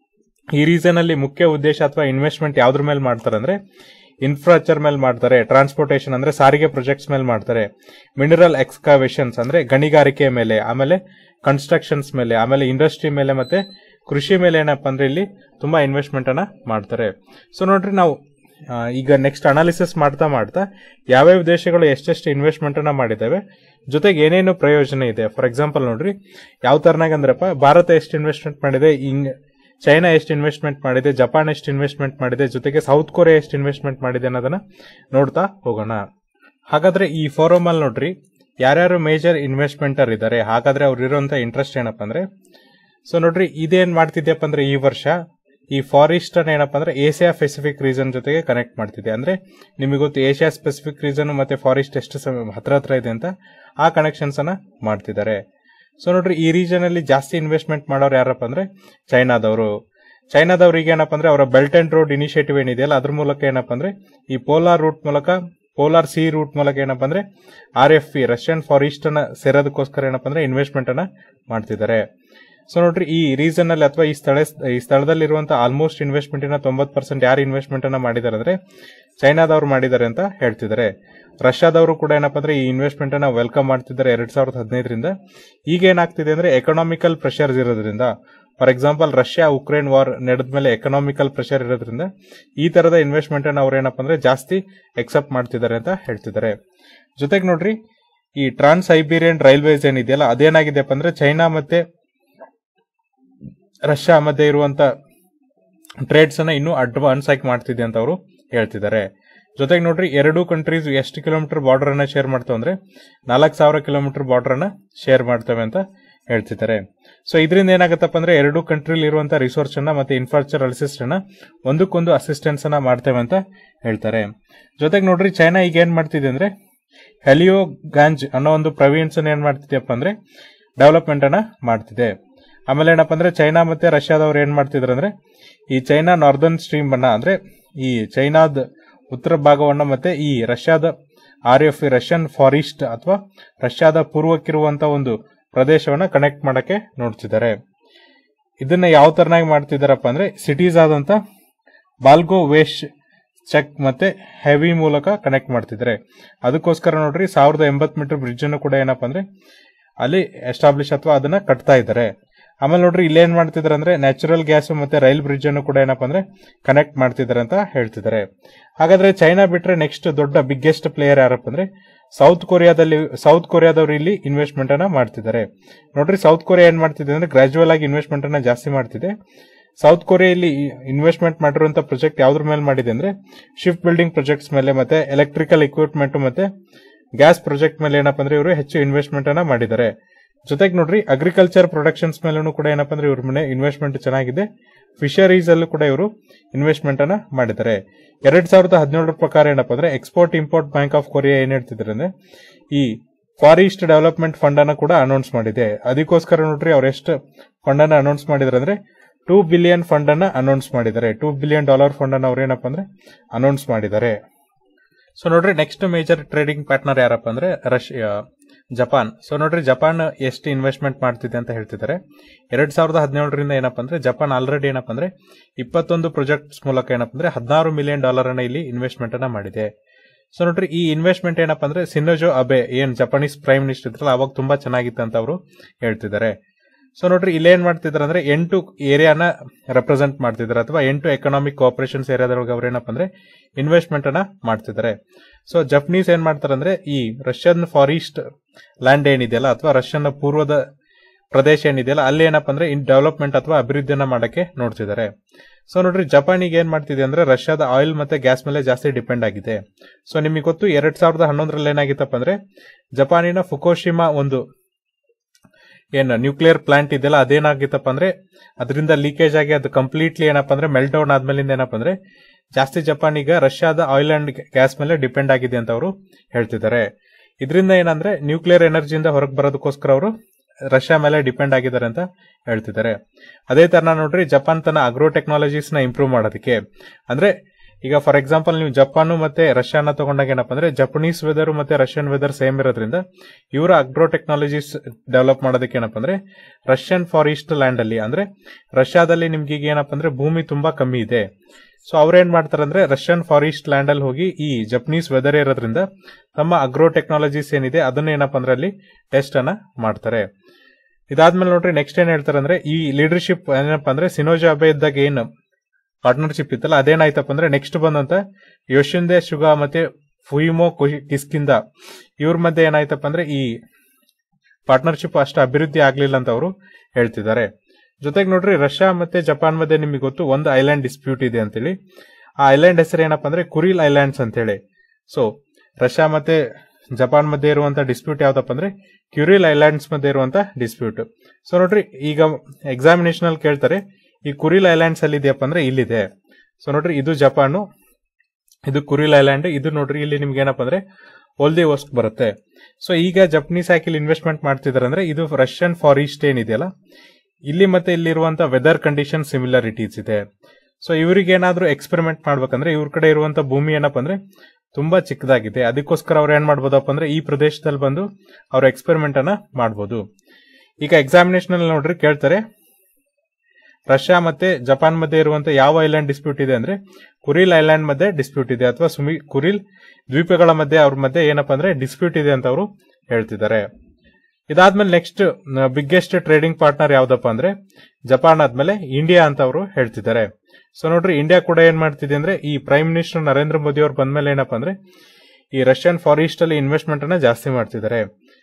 ಈ ರೀಸನ್ ಅಲ್ಲಿ ಮುಖ್ಯ ಉದ್ದೇಶ ಅಥವಾ ಇನ್ವೆಸ್ಟ್ಮೆಂಟ್ ಯಾವ್ದ್ರ ಮೇಲೆ ಮಾಡ್ತಾರೆ ಅಂದ್ರೆ ಇನ್ಫ್ರಾಸ್ಟ್ರಕ್ಚರ್ ಮೇಲೆ ಮಾಡ್ತಾರೆ ಟ್ರಾನ್ಸ್ಪೋರ್ಟೇಷನ್ ಅಂದ್ರೆ ಸಾರಿಗೆ ಪ್ರಾಜೆಕ್ಟ್ಸ್ ಮೇಲೆ ಮಾಡ್ತಾರೆ ಮಿನರಲ್ ಎಕ್ಸ್ಕಾವೇಷನ್ಸ್ ಅಂದ್ರೆ ಗಣಿಗಾರಿಕೆ ಮೇಲೆ ಆಮೇಲೆ ಕನ್ಸ್ಟ್ರಕ್ಷನ್ಸ್ ಮೇಲೆ ಆಮೇಲೆ ಇಂಡಸ್ಟ್ರಿ ಮೇಲೆ ಮತ್ತೆ ಕೃಷಿ ಮೇಲೆ ಏನಪ್ಪ ಅಂದ್ರೆ ಇಲ್ಲಿ ತುಂಬಾ ಇನ್ವೆಸ್ಟ್ಮೆಂಟ್ ಅನ್ನ ಮಾಡ್ತಾರೆ ಸೊ ನೋಡ್ರಿ ನಾವು ಆ, ಈಗ ನೆಕ್ಸ್ಟ್ ಅನಾಲಿಸಿಸ್ ಮಾಡ್ತಾ ಮಾಡ್ತಾ ಯಾವ್ಯಾವ ದೇಶಗಳು ಎಷ್ಟೆಷ್ಟು ಇನ್ವೆಸ್ಟ್ಮೆಂಟ್ ಅನ್ನ ಮಾಡಿದ್ದಾವೆ ಜೊತೆಗೆ ಏನೇನು ಪ್ರಯೋಜನ ಇದೆ ಫಾರ್ ಎಕ್ಸಾಂಪಲ್ ನೋಡ್ರಿ ಯಾವ ತರನಾಗ ಅಂದ್ರಪ್ಪ ಭಾರತ ಎಷ್ಟು ಇನ್ವೆಸ್ಟ್ಮೆಂಟ್ ಮಾಡಿದೆ ಹಿಂಗ್ ಚೈನಾ ಎಷ್ಟು ಇನ್ವೆಸ್ಟ್ಮೆಂಟ್ ಮಾಡಿದೆ ಜಪಾನ್ ಎಷ್ಟು ಇನ್ವೆಸ್ಟ್ಮೆಂಟ್ ಮಾಡಿದೆ ಜೊತೆಗೆ ಸೌತ್ ಕೊರಿಯಾ ಎಷ್ಟು ಇನ್ವೆಸ್ಟ್ಮೆಂಟ್ ಮಾಡಿದೆ ಅನ್ನೋದನ್ನ ನೋಡ್ತಾ ಹೋಗೋಣ ಹಾಗಾದ್ರೆ ಈ ಫೋರಮ್ ಅಲ್ಲಿ ನೋಡ್ರಿ ಯಾರ್ಯಾರು ಮೇಜರ್ ಇನ್ವೆಸ್ಟ್ಮೆಂಟರ್ ಇದ್ದಾರೆ ಹಾಗಾದ್ರೆ ಅವ್ರು ಇರುವಂತ ಇಂಟ್ರೆಸ್ಟ್ ಏನಪ್ಪ ಅಂದ್ರೆ ಸೊ ನೋಡ್ರಿ ಇದೇನ್ ಮಾಡ್ತಿದ್ಯಪ್ಪ ಅಂದ್ರೆ ಈ ವರ್ಷ ಈ ಫಾರೆಸ್ಟ್ ಅನ್ನ ಏನಪ್ಪ ಅಂದ್ರೆ ಏಷ್ಯಾ ಪೆಸಿಫಿಕ್ ರೀಜನ್ ಜೊತೆಗೆ ಕನೆಕ್ಟ್ ಮಾಡ್ತಿದೆ ಅಂದ್ರೆ ನಿಮಗೆ ಗೊತ್ತು ಏಷ್ಯಾ ಸ್ಪೆಸಿಫಿಕ್ ರೀಜನ್ ಮತ್ತೆ ಫಾರೆಸ್ಟ್ ಎಷ್ಟು ಸಮ- ಹತ್ರ ಹತ್ರ ಇದೆ ಅಂತ ಆ ಕನೆಕ್ಷನ್ಸ್ ಅನ್ನ ಮಾಡ್ತಿದ್ದಾರೆ ಸೊ ನೋಡ್ರಿ ಈ ರೀಜನ್ ಅಲ್ಲಿ ಜಾಸ್ತಿ ಇನ್ವೆಸ್ಟ್ಮೆಂಟ್ ಮಾಡೋರು ಯಾರಪ್ಪ ಅಂದ್ರೆ ಚೈನಾದವರು ಚೈನಾದವ್ರಿಗೆ ಏನಪ್ಪ ಅಂದ್ರೆ ಅವರ ಬೆಲ್ಟ್ ಅಂಡ್ ರೋಡ್ ಇನಿಷಿಯೇಟಿವ್ ಏನಿದೆಯಲ್ಲ ಅದ್ರ ಮೂಲಕ ಏನಪ್ಪ ಅಂದ್ರೆ ಈ ಪೋಲಾರ್ ರೂಟ್ ಮೂಲಕ ಪೋಲಾರ್ ಸಿ ರೂಟ್ ಮೂಲಕ ಏನಪ್ಪ ಅಂದ್ರೆ R F P Russian forest ಅನ್ನ ಸೇರೋದಕ್ಕೋಸ್ಕರ ಏನಪ್ಪ ಅಂದ್ರೆ ಇನ್ವೆಸ್ಟ್ಮೆಂಟ್ ಅನ್ನ ಮಾಡ್ತಿದ್ದಾರೆ ಸೊ ನೋಡ್ರಿ ಈ ರೀಸನ್ ಅಲ್ಲಿ ಅಥವಾ ಈ ಸ್ಥಳ ಈ ಸ್ಥಳದಲ್ಲಿ ಇರುವಂತಹ ಆಲ್ಮೋಸ್ಟ್ ಇನ್ವೆಸ್ಟ್ಮೆಂಟ್ ಇನ ತೊಂಬತ್ ಪರ್ಸೆಂಟ್ ಯಾರು ಇನ್ವೆಸ್ಟ್ಮೆಂಟ್ ಅನ್ನ ಮಾಡಿದ್ದಾರೆ ಅಂದ್ರೆ ಚೈನಾದವ್ರು ಮಾಡಿದ್ದಾರೆ ಅಂತ ಹೇಳ್ತಿದ್ದಾರೆ ರಷ್ಯಾದವರು ಕೂಡ ಏನಪ್ಪ ಅಂದ್ರೆ ಈ ಇನ್ವೆಸ್ಟ್ಮೆಂಟ್ ಅನ್ನ ವೆಲ್ಕಮ್ ಮಾಡ್ತಿದ್ದಾರೆ ಎರಡ್ ಸಾವಿರದ ಹದಿನೈದರಿಂದ ಈಗ ಏನಾಗ್ತಿದೆ ಅಂದ್ರೆ ಎಕನಾಮಿಕಲ್ ಪ್ರೆಷರ್ಸ್ ಇರೋದ್ರಿಂದ for example Russia Ukraine war ನಡೆದ ಮೇಲೆ ಎಕನಾಮಿಕಲ್ ಪ್ರೆಷರ್ ಇರೋದ್ರಿಂದ ಈ ತರದ ಇನ್ವೆಸ್ಟ್ಮೆಂಟ್ ಅನ್ನ ಅವ್ರು ಏನಪ್ಪ ಅಂದ್ರೆ ಜಾಸ್ತಿ ಎಕ್ಸೆಪ್ಟ್ ಮಾಡ್ತಿದ್ದಾರೆ ಅಂತ ಹೇಳ್ತಿದ್ದಾರೆ ಜೊತೆಗೆ ನೋಡ್ರಿ ಈ ಟ್ರಾನ್ಸ್ ಸೈಬೀರಿಯನ್ ರೈಲ್ವೇಸ್ ಏನಿದೆಯಲ್ಲ ಅದೇನಾಗಿದೆಯಪ್ಪ ಅಂದ್ರೆ ಚೈನಾ ಮತ್ತೆ ರಷ್ಯಾ ಮಧ್ಯೆ ಇರುವಂತ ಟ್ರೇಡ್ಸ್ ಅನ್ನ ಇನ್ನೂ ಅಡ್ವಾನ್ಸ್ ಆಗಿ ಮಾಡ್ತಿದೆ ಅಂತ ಅವರು ಹೇಳ್ತಿದ್ದಾರೆ ಜೊತೆಗೆ ನೋಡ್ರಿ ಎರಡೂ ಕಂಟ್ರೀಸ್ ಎಷ್ಟು ಕಿಲೋಮೀಟರ್ ಬಾರ್ಡರ್ ಅನ್ನ ಶೇರ್ ಮಾಡ್ತಾವೆ ಅಂದ್ರೆ ನಾಲ್ಕು ಸಾವಿರ ಕಿಲೋಮೀಟರ್ ಬಾರ್ಡರ್ ಅನ್ನ ಶೇರ್ ಮಾಡ್ತವೆ ಅಂತ ಹೇಳ್ತಿದ್ದಾರೆ ಸೊ ಇದರಿಂದ ಏನಾಗುತ್ತಪ್ಪ ಅಂದ್ರೆ ಎರಡೂ ಕಂಟ್ರಿಲಿ ಇರುವಂತ ರಿಸೋರ್ಸ್ ಅನ್ನ ಮತ್ತೆ ಇನ್ಫ್ರಾಸ್ಟ್ರಕ್ಚರ್ ಅಸಿಸ್ಟ್ ಅನ್ನ ಒಂದಕ್ಕೊಂದು ಅಸಿಸ್ಟೆನ್ಸ್ ಅನ್ನ ಮಾಡ್ತೇವೆ ಅಂತ ಹೇಳ್ತಾರೆ ಜೊತೆಗೆ ನೋಡ್ರಿ ಚೈನಾ ಈಗ ಏನ್ ಮಾಡ್ತಿದೆ ಅಂದ್ರೆ ಹೆಲಿಯೋ ಗಾಂಜ್ ಅನ್ನೋ ಒಂದು ಪ್ರವೀಣ್ಸ್ ಅನ್ನ ಏನ್ ಮಾಡ್ತಿದ್ಯಪ್ಪ ಅಂದ್ರೆ ಡೆವಲಪ್ಮೆಂಟ್ ಅನ್ನ ಮಾಡ್ತಿದೆ ಆಮೇಲೆ ಏನಪ್ಪ ಅಂದ್ರೆ ಚೈನಾ ಮತ್ತೆ ರಷ್ಯಾದವ್ರು ಏನ್ ಮಾಡ್ತಿದ್ರು ಅಂದ್ರೆ ಈ ಚೈನಾ ನಾರ್ದರ್ನ್ ಸ್ಟ್ರೀಮ್ ಅನ್ನ ಅಂದ್ರೆ ಈ ಚೈನಾದ ಉತ್ತರ ಭಾಗವನ್ನ ಮತ್ತೆ ಈ ರಷ್ಯಾದ ಆರ್ ಎಫ್ ರಷ್ಯನ್ ಫಾರೆಸ್ಟ್ ಅಥವಾ ರಷ್ಯಾದ ಪೂರ್ವಕ್ಕಿರುವಂತ ಒಂದು ಪ್ರದೇಶವನ್ನ ಕನೆಕ್ಟ್ ಮಾಡಕ್ಕೆ ನೋಡ್ತಿದ್ದಾರೆ ಇದನ್ನ ಯಾವ ತರನಾಗಿ ಮಾಡ್ತಿದಾರಪ್ಪ ಅಂದ್ರೆ ಸಿಟೀಸ್ ಆದಂತ ಬಾಲ್ಗೋ ವೇಶ್ ಚೆಕ್ ಮತ್ತೆ ಹೆವಿ ಮೂಲಕ ಕನೆಕ್ಟ್ ಮಾಡ್ತಿದ್ದಾರೆ ಅದಕ್ಕೋಸ್ಕರ ನೋಡ್ರಿ ಸಾವಿರದ ಎಂಬತ್ ಮೀಟರ್ ಬ್ರಿಡ್ಜ್ ಅನ್ನು ಕೂಡ ಏನಪ್ಪಾ ಅಂದ್ರೆ ಅಲ್ಲಿ ಎಸ್ಟಾಬ್ಲಿಷ್ ಅಥವಾ ಅದನ್ನ ಕಟ್ತಾ ಇದ್ದಾರೆ ಆಮೇಲೆ ನೋಡ್ರಿ ಇಲ್ಲಿ ಏನ್ ಮಾಡ್ತಿದಾರೆ ಅಂದ್ರೆ ನ್ಯಾಚುರಲ್ ಗ್ಯಾಸ್ ಮತ್ತೆ ರೈಲ್ ಬ್ರಿಡ್ಜ್ ಅನ್ನು ಕೂಡ ಏನಪ್ಪಾ ಅಂದ್ರೆ ಕನೆಕ್ಟ್ ಮಾಡ್ತಿದ್ದಾರೆ ಅಂತ ಹೇಳ್ತಿದ್ದಾರೆ ಹಾಗಾದ್ರೆ ಚೈನಾ ಬಿಟ್ರೆ ನೆಕ್ಸ್ಟ್ ದೊಡ್ಡ ಬಿಗ್ಗೆಸ್ಟ್ ಪ್ಲೇಯರ್ ಯಾರಪ್ಪ ಅಂದ್ರೆ ಸೌತ್ ಕೊರಿಯಾದಲ್ಲಿ ಸೌತ್ ಕೊರಿಯಾದವರು ಇಲ್ಲಿ ಇನ್ವೆಸ್ಟ್ಮೆಂಟ್ ಅನ್ನ ಮಾಡ್ತಿದ್ದಾರೆ ನೋಡ್ರಿ ಸೌತ್ ಕೊರಿಯಾ ಏನ್ ಮಾಡ್ತಿದೆ ಅಂದ್ರೆ ಗ್ರಾಜುವಲ್ ಆಗಿ ಇನ್ವೆಸ್ಟ್ಮೆಂಟ್ ಅನ್ನ ಜಾಸ್ತಿ ಮಾಡ್ತಿದೆ ಸೌತ್ ಕೊರಿಯಾ ಇಲ್ಲಿ ಇನ್ವೆಸ್ಟ್ಮೆಂಟ್ ಮಾಡಿರುವಂತ ಪ್ರಾಜೆಕ್ಟ್ ಯಾವ್ದ್ರ ಮೇಲೆ ಮಾಡಿದೆ ಅಂದ್ರೆ ಶಿಫ್ಟ್ ಬಿಲ್ಡಿಂಗ್ ಪ್ರಾಜೆಕ್ಟ್ಸ್ ಮೇಲೆ ಮತ್ತೆ ಎಲೆಕ್ಟ್ರಿಕಲ್ ಇಕ್ವಿಪ್ಮೆಂಟ್ ಮತ್ತೆ ಗ್ಯಾಸ್ ಪ್ರಾಜೆಕ್ಟ್ ಮೇಲೆ ಏನಪ್ಪಾ ಅಂದ್ರೆ ಇವರು ಹೆಚ್ಚು ಇನ್ವೆಸ್ಟ್ಮೆಂಟ್ ಅನ್ನ ಮಾಡಿದ್ದಾರೆ ಜೊತೆಗೆ ನೋಡ್ರಿ ಅಗ್ರಿಕಲ್ಚರ್ ಪ್ರೊಡಕ್ಷನ್ಸ್ ಮೇಲೂ ಕೂಡ ಏನಪ್ಪಾ ಅಂದ್ರೆ ಇವ್ರ ಮನೆ ಇನ್ವೆಸ್ಟ್ಮೆಂಟ್ ಚೆನ್ನಾಗಿದೆ ಫಿಶರೀಸ್ ಅಲ್ಲೂ ಕೂಡ ಇವರು ಇನ್ವೆಸ್ಟ್ಮೆಂಟ್ ಅನ್ನ ಮಾಡಿದ್ದಾರೆ ಎರಡ್ ಸಾವಿರದ ಹದಿನೇಳರ ಪ್ರಕಾರ ಏನಪ್ಪಾ ಅಂದ್ರೆ export import bank of Korea ಏನ್ ಹೇಳ್ತಿದ್ದಾರೆ ಅಂದ್ರೆ ಈ ಫಾರ್ ಈಸ್ಟ್ ಡೆವಲಪ್ಮೆಂಟ್ ಫಂಡ್ ಅನ್ನ ಕೂಡ ಅನೌನ್ಸ್ ಮಾಡಿದೆ ಅದಕ್ಕೋಸ್ಕರ ನೋಡ್ರಿ ಅವ್ರು ಎಷ್ಟು ಫಂಡ್ ಅನ್ನ ಅನೌನ್ಸ್ ಮಾಡಿದ್ರೆ ಅಂದ್ರೆ ಟೂ ಬಿಲಿಯನ್ ಫಂಡ್ ಅನ್ನ ಅನೌನ್ಸ್ ಮಾಡಿದ್ದಾರೆ ಟೂ ಬಿಲಿಯನ್ ಡಾಲರ್ ಫಂಡ್ ಅನ್ನ ಅವ್ರು ಏನಪ್ಪಾ ಅಂದ್ರೆ ಅನೌನ್ಸ್ ಮಾಡಿದ್ದಾರೆ ಸೊ ನೋಡ್ರಿ ನೆಕ್ಸ್ಟ್ ಮೇಜರ್ ಟ್ರೇಡಿಂಗ್ ಪಾರ್ಟ್ನರ್ ಯಾರಪ್ಪ ಅಂದ್ರೆ ರಷ್ಯಾ ಜಪಾನ್ ಸೊ ನೋಡ್ರಿ ಜಪಾನ್ ಎಷ್ಟು ಇನ್ವೆಸ್ಟ್ಮೆಂಟ್ ಮಾಡ್ತಿದೆ ಅಂತ ಹೇಳ್ತಿದ್ದಾರೆ ಎರಡ್ ಸಾವಿರದ ಹದಿನೇಳರಿಂದ ಏನಪ್ಪ ಅಂದ್ರೆ ಜಪಾನ್ ಆಲ್ರೆಡಿ ಏನಪ್ಪ ಅಂದ್ರೆ ಇಪ್ಪತ್ತೊಂದು ಪ್ರಾಜೆಕ್ಟ್ಸ್ ಮೂಲಕ ಏನಪ್ಪ ಅಂದ್ರೆ ಹದಿನಾರು ಮಿಲಿಯನ್ ಡಾಲರ್ ಅನ್ನ ಇಲ್ಲಿ ಇನ್ವೆಸ್ಟ್ಮೆಂಟ್ ಅನ್ನ ಮಾಡಿದೆ ಸೊ ನೋಡ್ರಿ ಈ ಇನ್ವೆಸ್ಟ್ಮೆಂಟ್ ಏನಪ್ಪ ಅಂದ್ರೆ ಸಿನೋಜೋ ಅಬೆ ಏನ್ ಜಪಾನೀಸ್ ಪ್ರೈಮ್ ಮಿನಿಸ್ಟರ್ ಇದ್ರಲ್ಲ ಅವಾಗ ತುಂಬಾ ಚೆನ್ನಾಗಿತ್ತು ಅಂತ ಅವರು ಹೇಳ್ತಿದ್ದಾರೆ ಸೊ ನೋಡ್ರಿ ಇಲ್ಲೇನ್ ಮಾಡ್ತಿದ್ದಾರೆ ಅಂದ್ರೆ ಎಂಟು ಏರಿಯಾನ ರೆಪ್ರೆಸೆಂಟ್ ಮಾಡ್ತಿದ್ದಾರೆ ಅಥವಾ ಎಂಟು ಎಕನಾಮಿಕ್ ಕೋಆಪರೇಷನ್ಸ್ ಏರಿಯಾದೊಳಗೆ ಅವ್ರು ಏನಪ್ಪ ಅಂದ್ರೆ ಇನ್ವೆಸ್ಟ್ಮೆಂಟ್ ಅನ್ನ ಮಾಡ್ತಿದ್ದಾರೆ ಸೊ ಜಪನೀಸ್ ಏನ್ ಮಾಡ್ತಾರೆ ಅಂದ್ರೆ ಈ ರಷ್ಯನ್ ಫಾರಿಸ್ಟ್ ಲ್ಯಾಂಡ್ ಏನಿದೆಯಲ್ಲ ಅಥವಾ ರಷ್ಯನ್ ಪೂರ್ವದ ಪ್ರದೇಶ ಏನಿದೆಯಲ್ಲ ಅಲ್ಲಿ ಏನಪ್ಪ ಅಂದ್ರೆ ಇನ್ ಡೆವಲಪ್ಮೆಂಟ್ ಅಥವಾ ಅಭಿವೃದ್ಧಿಯನ್ನ ಮಾಡಕ್ಕೆ ನೋಡ್ತಿದ್ದಾರೆ ಸೊ ನೋಡ್ರಿ ಜಪಾನಿಗೆ ಏನ್ ಮಾಡ್ತಿದೆ ಅಂದ್ರೆ ರಷ್ಯಾದ ಆಯಿಲ್ ಮತ್ತೆ ಗ್ಯಾಸ್ ಮೇಲೆ ಜಾಸ್ತಿ ಡಿಪೆಂಡ್ ಆಗಿದೆ ಸೊ ನಿಮಗೆ ಗೊತ್ತು ಎರಡ್ ಸಾವಿರದ ಹನ್ನೊಂದರಲ್ಲಿ ಏನಾಗಿತ್ತಪ್ಪ ಅಂದ್ರೆ ಜಪಾನಿನ ಫುಕೋಶಿಮಾ ಒಂದು ಏನು ನ್ಯೂಕ್ಲಿಯರ್ ಪ್ಲಾಂಟ್ ಇದೆಯಲ್ಲ ಅದೇನಾಗಿತ್ತಪ್ಪ ಅಂದ್ರೆ ಅದರಿಂದ ಲೀಕೇಜ್ ಆಗಿ ಅದು ಕಂಪ್ಲೀಟ್ಲಿ ಏನಪ್ಪ ಅಂದ್ರೆ ಮೆಲ್ಟ್ ಡೌನ್ ಆದ್ಮೇಲಿಂದ ಏನಪ್ಪ ಅಂದ್ರೆ ಜಾಸ್ತಿ ಜಪಾನ್ ಈಗ ರಷ್ಯಾದ ಆಯಿಲ್ ಅಂಡ್ ಗ್ಯಾಸ್ ಮೇಲೆ ಡಿಪೆಂಡ್ ಆಗಿದೆ ಅಂತ ಅವರು ಹೇಳ್ತಿದ್ದಾರೆ ಇದರಿಂದ ಏನಂದ್ರೆ ನ್ಯೂಕ್ಲಿಯರ್ ಎನರ್ಜಿಯಿಂದ ಹೊರಗೆ ಬರೋದಕ್ಕೋಸ್ಕರ ಅವರು ರಷ್ಯಾ ಮೇಲೆ ಡಿಪೆಂಡ್ ಆಗಿದ್ದಾರೆ ಅಂತ ಹೇಳ್ತಿದ್ದಾರೆ ಅದೇ ತರ ನೋಡ್ರಿ ಜಪಾನ್ ತನ್ನ ಅಗ್ರೋ ಟೆಕ್ನಾಲಜೀಸ್ ನ ಇಂಪ್ರೂವ್ ಮಾಡೋದಕ್ಕೆ ಅಂದ್ರೆ ಈಗ ಫಾರ್ ಎಕ್ಸಾಂಪಲ್ ನೀವು ಜಪಾನ್ ಮತ್ತೆ ರಷ್ಯಾನ ತಗೊಂಡಾಗ ಏನಪ್ಪ ಅಂದ್ರೆ ಜಪನೀಸ್ ವೆದರ್ ಮತ್ತೆ ರಷ್ಯನ್ ವೆದರ್ ಸೇಮ್ ಇರೋದ್ರಿಂದ ಇವರ ಅಗ್ರೋ ಟೆಕ್ನಾಲಜೀಸ್ ಡೆವಲಪ್ ಮಾಡೋದಕ್ಕೆ ಏನಪ್ಪ ಅಂದ್ರೆ ರಷ್ಯನ್ ಫಾರಿಸ್ಟ್ ಲ್ಯಾಂಡ್ ಅಲ್ಲಿ ಅಂದ್ರೆ ರಷ್ಯಾದಲ್ಲಿ ನಿಮ್ಗೆ ಈಗ ಏನಪ್ಪ ಅಂದ್ರೆ ಭೂಮಿ ತುಂಬಾ ಕಮ್ಮಿ ಇದೆ ಸೊ ಅವ್ರೇನ್ ಮಾಡ್ತಾರೆ ಅಂದ್ರೆ ರಷ್ಯನ್ ಫಾರಿಸ್ಟ್ ಲ್ಯಾಂಡ್ ಅಲ್ಲಿ ಹೋಗಿ ಈ ಜಪನೀಸ್ ವೆದರ್ ಇರೋದ್ರಿಂದ ತಮ್ಮ ಅಗ್ರೋ ಟೆಕ್ನಾಲಜೀಸ್ ಏನಿದೆ ಅದನ್ನ ಏನಪ್ಪ ಅಂದ್ರೆ ಅಲ್ಲಿ ಟೆಸ್ಟ್ ಅನ್ನ ಮಾಡ್ತಾರೆ ಇದಾದ್ಮೇಲೆ ನೋಡ್ರಿ ನೆಕ್ಸ್ಟ್ ಏನ್ ಹೇಳ್ತಾರೆ ಅಂದ್ರೆ ಈ ಲೀಡರ್ಶಿಪ್ ಏನಪ್ಪ ಅಂದ್ರೆ ಸಿನೋಜಾ ಅಬೆ ಇದ್ದಾಗ ಏನು ಪಾರ್ಟ್ನರ್ಶಿಪ್ ಇತ್ತಲ್ಲ ಅದೇನಾಯ್ತಪ್ಪ ಅಂದ್ರೆ ನೆಕ್ಸ್ಟ್ ಬಂದಂತ ಯೋಶಿಂದೆ ಶುಗಾ ಮತ್ತೆ ಫುಯಿಮೋ ಕಿಸ್ಕಿಂದ ಇವ್ರ ಮಧ್ಯೆ ಏನಾಯ್ತಪ್ಪ ಅಂದ್ರೆ ಈ ಪಾರ್ಟ್ನರ್ಶಿಪ್ ಅಷ್ಟು ಅಭಿವೃದ್ಧಿ ಆಗ್ಲಿಲ್ಲ ಅಂತ ಅವರು ಹೇಳ್ತಿದ್ದಾರೆ ಜೊತೆಗೆ ನೋಡ್ರಿ ರಷ್ಯಾ ಮತ್ತೆ ಜಪಾನ್ ಮಧ್ಯೆ ನಿಮಗೆ ಗೊತ್ತು ಒಂದು ಐಲ್ಯಾಂಡ್ ಡಿಸ್ಪ್ಯೂಟ್ ಇದೆ ಅಂತೇಳಿ ಆ ಐಲ್ಯಾಂಡ್ ಹೆಸರು ಏನಪ್ಪ ಅಂದ್ರೆ ಕುರಿಲ್ ಐಲ್ಯಾಂಡ್ಸ್ ಅಂತೇಳಿ ಸೊ ರಷ್ಯಾ ಮತ್ತೆ ಜಪಾನ್ ಮಧ್ಯೆ ಇರುವಂತ ಡಿಸ್ಪ್ಯೂಟ್ ಯಾವ್ದಪ್ಪ ಅಂದ್ರೆ ಕ್ಯೂರಿಲ್ ಐಲ್ಯಾಂಡ್ಸ್ ಮಧ್ಯೆ ಇರುವಂತ ಡಿಸ್ಪ್ಯೂಟ್ ಸೊ ನೋಡ್ರಿ ಈಗ ಎಕ್ಸಾಮಿನೇಷನ್ ಅಲ್ಲಿ ಕೇಳ್ತಾರೆ ಈ ಕುರಿಲ್ ಐಲ್ಯಾಂಡ್ಸ್ ಅಲ್ಲಿ ಇದೆಯಪ್ಪ ಅಂದ್ರೆ ಇಲ್ಲಿದೆ ಸೊ ನೋಡ್ರಿ ಇದು ಜಪಾನು ಇದು ಕುರಿಲ್ ಐಲ್ಯಾಂಡ್ ಇದು ನೋಡ್ರಿ ಇಲ್ಲಿ ನಿಮ್ಗೆ ಏನಪ್ಪ ಅಂದ್ರೆ ಓಲ್ದಿ ವಸ್ಕ್ ಬರುತ್ತೆ ಸೊ ಈಗ ಜಪನೀಸ್ ಯಾಕೆ ಇಲ್ಲಿ ಇನ್ವೆಸ್ಟ್ಮೆಂಟ್ ಮಾಡ್ತಿದ್ದಾರೆ ಅಂದ್ರೆ ಇದು ರಷ್ಯನ್ ಫಾರಿಸ್ಟ್ ಏನಿದೆಯಲ್ಲ ಇಲ್ಲಿ ಮತ್ತೆ ಇಲ್ಲಿರುವಂತ ವೆದರ್ ಕಂಡೀಷನ್ ಸಿಮಿಲಾರಿಟೀಸ್ ಇದೆ ಸೊ ಇವರಿಗೆ ಏನಾದ್ರೂ ಎಕ್ಸ್ಪೆರಿಮೆಂಟ್ ಮಾಡ್ಬೇಕಂದ್ರೆ ಇವ್ರ ಕಡೆ ಇರುವಂತ ಭೂಮಿ ಏನಪ್ಪ ಅಂದ್ರೆ ತುಂಬಾ ಚಿಕ್ಕದಾಗಿದೆ ಅದಕ್ಕೋಸ್ಕರ ಅವ್ರು ಏನ್ ಮಾಡ್ಬೋದಪ್ಪ ಅಂದ್ರೆ ಈ ಪ್ರದೇಶದಲ್ಲಿ ಬಂದು ಅವ್ರ ಎಕ್ಸ್ಪೆರಿಮೆಂಟ್ ಅನ್ನ ಮಾಡ್ಬೋದು ಈಗ ಎಕ್ಸಾಮಿನೇಷನ್ ಅಲ್ಲಿ ನೋಡ್ರಿ ಕೇಳ್ತಾರೆ ರಷ್ಯಾ ಮತ್ತೆ ಜಪಾನ್ ಮಧ್ಯೆ ಇರುವಂತ ಯಾವ ಐಲ್ಯಾಂಡ್ ಡಿಸ್ಪ್ಯೂಟ್ ಇದೆ ಅಂದ್ರೆ ಕುರಿಲ್ ಐಲ್ಯಾಂಡ್ ಮಧ್ಯೆ ಡಿಸ್ಪ್ಯೂಟ್ ಇದೆ ಅಥವಾ ಸುಮಿ ಕುರಿಲ್ ದ್ವೀಪಗಳ ಮಧ್ಯೆ ಅವ್ರ ಮಧ್ಯೆ ಏನಪ್ಪಾ ಅಂದ್ರೆ ಡಿಸ್ಪ್ಯೂಟ್ ಇದೆ ಅಂತ ಅವರು ಹೇಳ್ತಿದ್ದಾರೆ ಇದಾದ್ಮೇಲೆ ನೆಕ್ಸ್ಟ್ ಬಿಗ್ಗೆಸ್ಟ್ ಟ್ರೇಡಿಂಗ್ ಪಾರ್ಟ್ನರ್ ಯಾವ್ದಪ್ಪ ಅಂದ್ರೆ ಜಪಾನ್ ಆದ್ಮೇಲೆ ಇಂಡಿಯಾ ಅಂತ ಅವರು ಹೇಳ್ತಿದ್ದಾರೆ ಸೊ ನೋಡ್ರಿ ಇಂಡಿಯಾ ಕೂಡ ಏನ್ ಮಾಡ್ತಿದೆ ಅಂದ್ರೆ ಈ ಪ್ರೈಮ್ ಮಿನಿಸ್ಟರ್ ನರೇಂದ್ರ ಮೋದಿ ಅವ್ರು ಬಂದ್ಮೇಲೆ ಏನಪ್ಪಾ ಅಂದ್ರೆ ಈ ರಷ್ಯನ್ ಫಾರಿಸ್ಟ್ ಅಲ್ಲಿ ಇನ್ವೆಸ್ಟ್ಮೆಂಟ್ ಅನ್ನ ಜಾಸ್ತಿ ಮಾಡ್ತಿದ್ದಾರೆ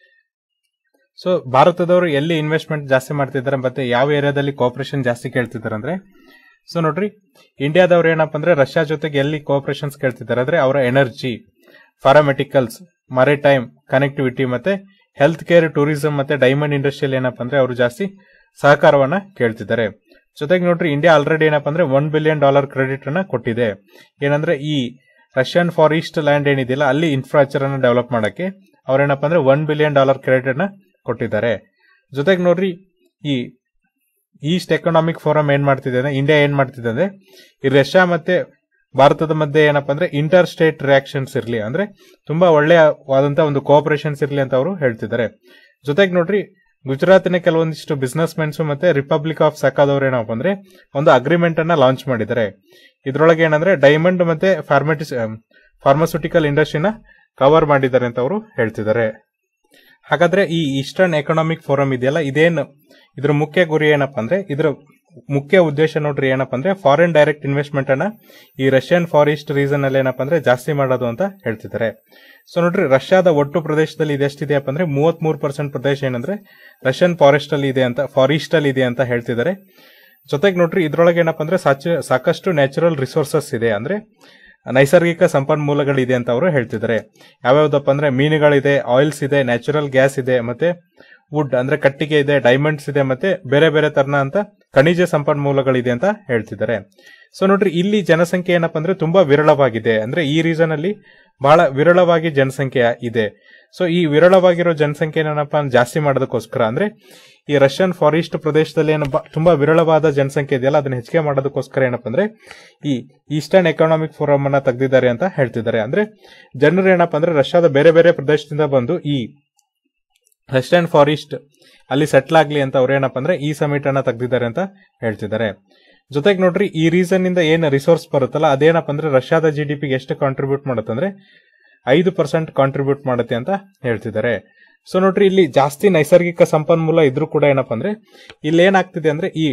ಸೊ ಭಾರತದವರು ಎಲ್ಲಿ ಇನ್ವೆಸ್ಟ್ಮೆಂಟ್ ಜಾಸ್ತಿ ಮಾಡ್ತಿದ್ದಾರೆ ಮತ್ತೆ ಯಾವ ಏರಿಯಾದಲ್ಲಿ ಕೋಆಪರೇಷನ್ ಜಾಸ್ತಿ ಕೇಳ್ತಿದ್ದಾರೆ ಅಂದ್ರೆ ಸೊ ನೋಡ್ರಿ ಇಂಡಿಯಾದವ್ರು ಏನಪ್ಪ ಅಂದ್ರೆ ರಷ್ಯಾ ಜೊತೆಗೆ ಎಲ್ಲಿ ಕೋಆಪರೇಷನ್ಸ್ ಕೇಳ್ತಿದ್ದಾರೆ ಅಂದ್ರೆ ಅವರ ಎನರ್ಜಿ ಫಾರ್ಮೆಟಿಕಲ್ಸ್ ಮರಿಟೈಮ್ ಕನೆಕ್ಟಿವಿಟಿ ಮತ್ತೆ ಹೆಲ್ತ್ ಕೇರ್ ಟೂರಿಸಂ ಮತ್ತೆ ಡೈಮಂಡ್ ಇಂಡಸ್ಟ್ರಿಯಲ್ ಏನಪ್ಪ ಅಂದ್ರೆ ಅವರು ಜಾಸ್ತಿ ಸಹಕಾರವನ್ನ ಕೇಳ್ತಿದ್ದಾರೆ ಜೊತೆಗೆ ನೋಡ್ರಿ ಇಂಡಿಯಾ ಆಲ್ರೆಡಿ ಏನಪ್ಪ ಅಂದ್ರೆ ಒನ್ ಬಿಲಿಯನ್ ಡಾಲರ್ ಕ್ರೆಡಿಟ್ ಅನ್ನ ಕೊಟ್ಟಿದೆ ಏನಂದ್ರೆ ಈ ರಷ್ಯನ್ ಫಾರಿಸ್ಟ್ ಲ್ಯಾಂಡ್ ಏನಿದೆಯಲ್ಲ ಅಲ್ಲಿ ಇನ್ಫ್ರಾಸ್ಟ್ರಕ್ಚರ್ ಅನ್ನ ಡೆವಲಪ್ ಮಾಡಕ್ಕೆ ಅವ್ರೇನಪ್ಪ ಅಂದ್ರೆ ಒನ್ ಬಿಲಿಯನ್ ಡಾಲರ್ ಕ್ರೆಡಿಟ್ ಅನ್ನ ಕೊಟ್ಟಿದ್ದಾರೆ ಜೊತೆಗೆ ನೋಡ್ರಿ ಈ ಈಸ್ಟ್ ಎಕನಾಮಿಕ್ ಫೋರಂ ಏನ್ ಮಾಡ್ತಿದೆ ಅಂದ್ರೆ ಇಂಡಿಯಾ ಏನ್ ಮಾಡ್ತಿದೆ ಅಂದ್ರೆ ಈ ರಷ್ಯಾ ಮತ್ತೆ ಭಾರತದ ಮಧ್ಯೆ ಏನಪ್ಪಾ ಅಂದ್ರೆ ಇಂಟರ್ ಸ್ಟೇಟ್ ರಿಯಾಕ್ಷನ್ಸ್ ಇರಲಿ ಅಂದ್ರೆ ತುಂಬಾ ಒಳ್ಳೆಯವಾದಂತಹ ಒಂದು ಕೋಆಪರೇಷನ್ಸ್ ಇರಲಿ ಅಂತ ಅವರು ಹೇಳ್ತಿದ್ದಾರೆ ಜೊತೆಗೆ ನೋಡ್ರಿ ಗುಜರಾತಿನ ಕೆಲವೊಂದಿಷ್ಟು ಬಿಸ್ನೆಸ್ ಮೆನ್ಸ್ ಮತ್ತೆ ರಿಪಬ್ಲಿಕ್ ಆಫ್ ಸಕಾದವ್ರು ಏನಪ್ಪ ಅಂದ್ರೆ ಒಂದು ಅಗ್ರಿಮೆಂಟ್ ಅನ್ನ ಲಾಂಚ್ ಮಾಡಿದ್ದಾರೆ ಇದ್ರೊಳಗೆ ಏನಂದ್ರೆ ಡೈಮಂಡ್ ಮತ್ತೆ ಫಾರ್ಮೆಟಿಸ್ ಫಾರ್ಮಸ್ಯೂಟಿಕಲ್ ಇಂಡಸ್ಟ್ರಿನ ಕವರ್ ಮಾಡಿದ್ದಾರೆ ಅಂತ ಅವರು ಹೇಳ್ತಿದ್ದಾರೆ ಹಾಗಾದ್ರೆ ಈ ಈಸ್ಟರ್ನ್ ಎಕನಾಮಿಕ್ ಫೋರಂ ಇದೆಯಲ್ಲ ಇದೇನು ಇದ್ರ ಮುಖ್ಯ ಗುರಿ ಏನಪ್ಪಾ ಅಂದ್ರೆ ಇದ್ರ ಮುಖ್ಯ ಉದ್ದೇಶ ನೋಡ್ರಿ ಏನಪ್ಪಾ ಅಂದ್ರೆ ಫಾರಿನ್ ಡೈರೆಕ್ಟ್ ಇನ್ವೆಸ್ಟ್ಮೆಂಟ್ ಅನ್ನ ಈ ರಷ್ಯನ್ ಫಾರೆಸ್ಟ್ ರೀಸನ್ ಅಲ್ಲಿ ಏನಪ್ಪಾ ಅಂದ್ರೆ ಜಾಸ್ತಿ ಮಾಡೋದು ಅಂತ ಹೇಳ್ತಿದ್ದಾರೆ ಸೊ ನೋಡ್ರಿ ರಷ್ಯಾದ ಒಟ್ಟು ಪ್ರದೇಶದಲ್ಲಿ ಇದೆಷ್ಟಿದೆಯಪ್ಪ ಅಂದ್ರೆ ಮೂವತ್ತ್ ಮೂರು ಪರ್ಸೆಂಟ್ ಪ್ರದೇಶ ಏನಂದ್ರೆ ರಷ್ಯನ್ ಫಾರೆಸ್ಟ್ ಅಲ್ಲಿ ಇದೆ ಅಂತ ಫಾರೆಸ್ಟ್ ಅಲ್ಲಿ ಇದೆ ಅಂತ ಹೇಳ್ತಿದ್ದಾರೆ ಜೊತೆಗೆ ನೋಡ್ರಿ ಇದ್ರೊಳಗೆ ಏನಪ್ಪಾ ಅಂದ್ರೆ ಸಾಚ- ಸಾಕಷ್ಟು ನ್ಯಾಚುರಲ್ ರಿಸೋರ್ಸಸ್ ಇದೆ ಅಂದ್ರೆ ನೈಸರ್ಗಿಕ ಸಂಪನ್ಮೂಲಗಳಿದೆ ಅಂತ ಅವರು ಹೇಳ್ತಿದ್ದಾರೆ ಯಾವ್ಯಾವ್ದಪ್ಪ ಅಂದ್ರೆ ಮೀನುಗಳಿದೆ ಆಯಿಲ್ಸ್ ಇದೆ ನ್ಯಾಚುರಲ್ ಗ್ಯಾಸ್ ಇದೆ ಮತ್ತೆ ವುಡ್ ಅಂದ್ರೆ ಕಟ್ಟಿಗೆ ಇದೆ ಡೈಮಂಡ್ಸ್ ಇದೆ ಮತ್ತೆ ಬೇರೆ ಬೇರೆ ತರನ ಅಂತ ಖನಿಜ ಸಂಪನ್ಮೂಲಗಳಿದೆ ಅಂತ ಹೇಳ್ತಿದ್ದಾರೆ ಸೊ ನೋಡ್ರಿ ಇಲ್ಲಿ ಜನಸಂಖ್ಯೆ ಏನಪ್ಪಾ ಅಂದ್ರೆ ತುಂಬಾ ವಿರಳವಾಗಿದೆ ಅಂದ್ರೆ ಈ ರೀಸನ್ ಅಲ್ಲಿ ಬಹಳ ವಿರಳವಾಗಿ ಜನಸಂಖ್ಯೆ ಇದೆ ಸೊ ಈ ವಿರಳವಾಗಿರೋ ಜನಸಂಖ್ಯೆ ಏನಪ್ಪಾ ಜಾಸ್ತಿ ಮಾಡೋದಕ್ಕೋಸ್ಕರ ಅಂದ್ರೆ ಈ ರಷ್ಯನ್ ಫಾರೆಸ್ಟ್ ಪ್ರದೇಶದಲ್ಲಿ ಏನಪ್ಪಾ ತುಂಬಾ ವಿರಳವಾದ ಜನಸಂಖ್ಯೆ ಇದೆಯಲ್ಲ ಅದನ್ನ ಹೆಚ್ಚಿಗೆ ಮಾಡೋದಕ್ಕೋಸ್ಕರ ಏನಪ್ಪಾ ಅಂದ್ರೆ ಈ ಈಸ್ಟರ್ನ್ ಎಕನಾಮಿಕ್ ಫೋರಂ ಅನ್ನ ತೆಗೆದಿದ್ದಾರೆ ಅಂತ ಹೇಳ್ತಿದ್ದಾರೆ ಅಂದ್ರೆ ಜನರು ಏನಪ್ಪಾ ಅಂದ್ರೆ ರಷ್ಯಾದ ಬೇರೆ ಬೇರೆ ಪ್ರದೇಶದಿಂದ ಬಂದು ಈ ವೆಸ್ಟರ್ನ್ ಫಾರೆಸ್ಟ್ ಅಲ್ಲಿ ಸೆಟ್ಲ್ ಆಗ್ಲಿ ಅಂತ ಅವ್ರು ಏನಪ್ಪಾ ಅಂದ್ರೆ ಈ ಸಮಿಟ್ ಅನ್ನ ತೆಗ್ದಿದ್ದಾರೆ ಅಂತ ಹೇಳ್ತಿದ್ದಾರೆ ಜೊತೆಗೆ ನೋಡ್ರಿ ಈ ರೀಸನ್ ಇಂದ ಏನ್ ರಿಸೋರ್ಸ್ ಬರುತ್ತಲ್ಲ ಅದೇನಪ್ಪ ಅಂದ್ರೆ ರಷ್ಯಾದ ಜಿ ಡಿ ಪಿಗೆ ಎಷ್ಟು ಕಾಂಟ್ರಿಬ್ಯೂಟ್ ಮಾಡುತ್ತೆ ಅಂದ್ರೆ ಐದು ಪರ್ಸೆಂಟ್ ಕಾಂಟ್ರಿಬ್ಯೂಟ್ ಮಾಡುತ್ತೆ ಅಂತ ಹೇಳ್ತಿದ್ದಾರೆ ಸೊ ನೋಡ್ರಿ ಇಲ್ಲಿ ಜಾಸ್ತಿ ನೈಸರ್ಗಿಕ ಸಂಪನ್ಮೂಲ ಇದ್ರೂ ಕೂಡ ಏನಪ್ಪಾ ಅಂದ್ರೆ ಇಲ್ಲಿ ಏನಾಗ್ತಿದೆ ಅಂದ್ರೆ ಈ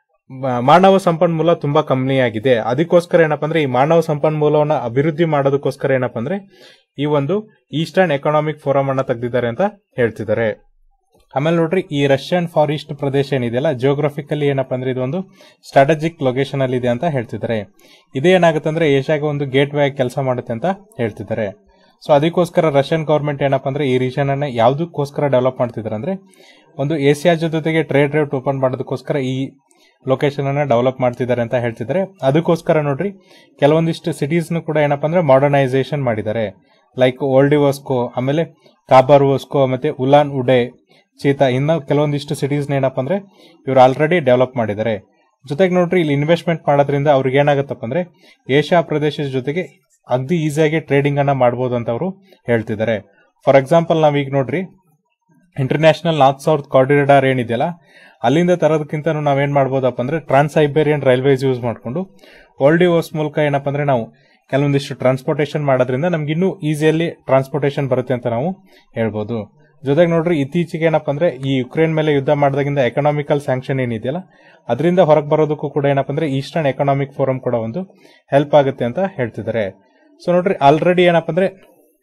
ಮ- ಮಾನವ ಸಂಪನ್ಮೂಲ ತುಂಬಾ ಕಮ್ಮಿ ಆಗಿದೆ ಅದಕ್ಕೋಸ್ಕರ ಏನಪ್ಪಾ ಅಂದ್ರೆ ಈ ಮಾನವ ಸಂಪನ್ಮೂಲವನ್ನ ಅಭಿವೃದ್ಧಿ ಮಾಡೋದಕ್ಕೋಸ್ಕರ ಏನಪ್ಪಾ ಅಂದ್ರೆ ಈ ಒಂದು ಈಸ್ಟರ್ನ್ ಎಕನಾಮಿಕ್ ಫೋರಂ ಅನ್ನ ತೆಗೆದಿದ್ದಾರೆ ಅಂತ ಹೇಳ್ತಿದ್ದಾರೆ ಆಮೇಲೆ ನೋಡ್ರಿ ಈ ರಷ್ಯನ್ ಫಾರೆಸ್ಟ್ ಪ್ರದೇಶ ಏನಿದೆಯಲ್ಲ ಜಿಯೋಗ್ರಫಿಕಲಿ ಏನಪ್ಪಾ ಅಂದ್ರೆ ಇದೊಂದು ಸ್ಟ್ರಾಟಜಿಕ್ ಲೊಕೇಶನ್ ಅಲ್ಲಿ ಇದೆ ಅಂತ ಹೇಳ್ತಿದ್ದಾರೆ ಇದೇ ಏನಾಗುತ್ತೆ ಅಂದ್ರೆ ಏಷ್ಯಾಗೆ ಒಂದು ಗೇಟ್ ವೇ ಕೆಲಸ ಮಾಡುತ್ತೆ ಅಂತ ಹೇಳ್ತಿದ್ದಾರೆ ಸೊ ಅದಕ್ಕೋಸ್ಕರ ರಷ್ಯನ್ ಗವರ್ಮೆಂಟ್ ಏನಪ್ಪಾ ಅಂದ್ರೆ ಈ ರೀಜನ್ ಅನ್ನ ಯಾವ್ದಕ್ಕೋಸ್ಕರ ಡೆವಲಪ್ ಮಾಡ್ತಿದ್ದಾರೆ ಅಂದ್ರೆ ಒಂದು ಏಷ್ಯಾ ಜೊತೆಗೆ ಟ್ರೇಡ್ ರೇಟ್ ಓಪನ್ ಮಾಡೋದಕ್ಕೋಸ್ಕರ ಈ ಲೊಕೇಶನ್ ಅನ್ನ ಡೆವಲಪ್ ಮಾಡ್ತಿದ್ದಾರೆ ಅಂತ ಹೇಳ್ತಿದ್ದಾರೆ ಅದಕ್ಕೋಸ್ಕರ ನೋಡ್ರಿ ಕೆಲವೊಂದಿಷ್ಟು ಸಿಟೀಸ್ ಕೂಡ ಏನಪ್ಪಾ ಅಂದ್ರೆ ಮಾಡರ್ನೈಸೇಷನ್ ಮಾಡಿದ್ದಾರೆ ಲೈಕ್ ಓಲ್ಡಿವೋಸ್ಕೋ ಆಮೇಲೆ ಕಾಬಾರ್ವೋಸ್ಕೋ ಮತ್ತೆ ಉಲಾನ್ ಉಡೆ ಚೀತಾ ಇನ್ನ ಕೆಲವೊಂದಿಷ್ಟು ಸಿಟೀಸ್ ಏನಪ್ಪಾ ಅಂದ್ರೆ ಇವ್ರು ಆಲ್ರೆಡಿ ಡೆವಲಪ್ ಮಾಡಿದ್ದಾರೆ ಜೊತೆಗೆ ನೋಡ್ರಿ ಇಲ್ಲಿ ಇನ್ವೆಸ್ಟ್ಮೆಂಟ್ ಮಾಡೋದ್ರಿಂದ ಅವ್ರಿಗೆ ಏನಾಗುತ್ತಪ್ಪ ಅಂದ್ರೆ ಏಷ್ಯಾ ಪ್ರದೇಶದ ಜೊತೆಗೆ ಅಗ್ದಿ ಈಸಿಯಾಗಿ ಟ್ರೇಡಿಂಗ್ ಅನ್ನ ಮಾಡ್ಬೋದು ಅಂತ ಅವರು ಹೇಳ್ತಿದ್ದಾರೆ ಫಾರ್ ಎಕ್ಸಾಂಪಲ್ ನಾವೀಗ ನೋಡ್ರಿ ಇಂಟರ್ನ್ಯಾಷನಲ್ ನಾರ್ತ್ ಸೌತ್ ಕಾರಿಡಾರ್ ಏನಿದೆಯಲ್ಲ ಅಲ್ಲಿಂದ ತರೋದಕ್ಕಿಂತ ನಾವೇನ್ ಮಾಡ್ಬೋದಪ್ಪ ಅಂದ್ರೆ ಟ್ರಾನ್ಸ್ ಸೈಬೇರಿಯನ್ ರೈಲ್ವೇಸ್ ಯೂಸ್ ಮಾಡ್ಕೊಂಡು ಓಲ್ಡಿವೋಸ್ ಮೂಲಕ ಏನಪ್ಪ ಅಂದ್ರೆ ನಾವು ಕೆಲವೊಂದಿಷ್ಟು ಟ್ರಾನ್ಸ್ಪೋರ್ಟೇಷನ್ ಮಾಡೋದ್ರಿಂದ ನಮ್ಗೆ ಇನ್ನೂ ಈಸಿಯಲ್ಲಿ ಟ್ರಾನ್ಸ್ಪೋರ್ಟೇಷನ್ ಬರುತ್ತೆ ಅಂತ ನಾವು ಹೇಳ್ಬೋದು ಜೊತೆಗೆ ನೋಡ್ರಿ ಇತ್ತೀಚೆಗೆ ಏನಪ್ಪ ಅಂದ್ರೆ ಈ ಯುಕ್ರೇನ್ ಮೇಲೆ ಯುದ್ಧ ಮಾಡಿದಾಗಿಂದ ಎಕನಾಮಿಕಲ್ ಸ್ಯಾಂಕ್ಷನ್ ಏನಿದೆಯಲ್ಲ ಅದರಿಂದ ಹೊರಗೆ ಬರೋದಕ್ಕೂ ಕೂಡ ಏನಪ್ಪ ಅಂದ್ರೆ ಈಸ್ಟರ್ನ್ ಎಕನಾಮಿಕ್ ಫೋರಂ ಕೂಡ ಒಂದು ಹೆಲ್ಪ್ ಆಗುತ್ತೆ ಅಂತ ಹೇಳ್ತಿದ್ದಾರೆ ಸೊ ನೋಡ್ರಿ ಆಲ್ರೆಡಿ ಏನಪ್ಪ ಅಂದ್ರೆ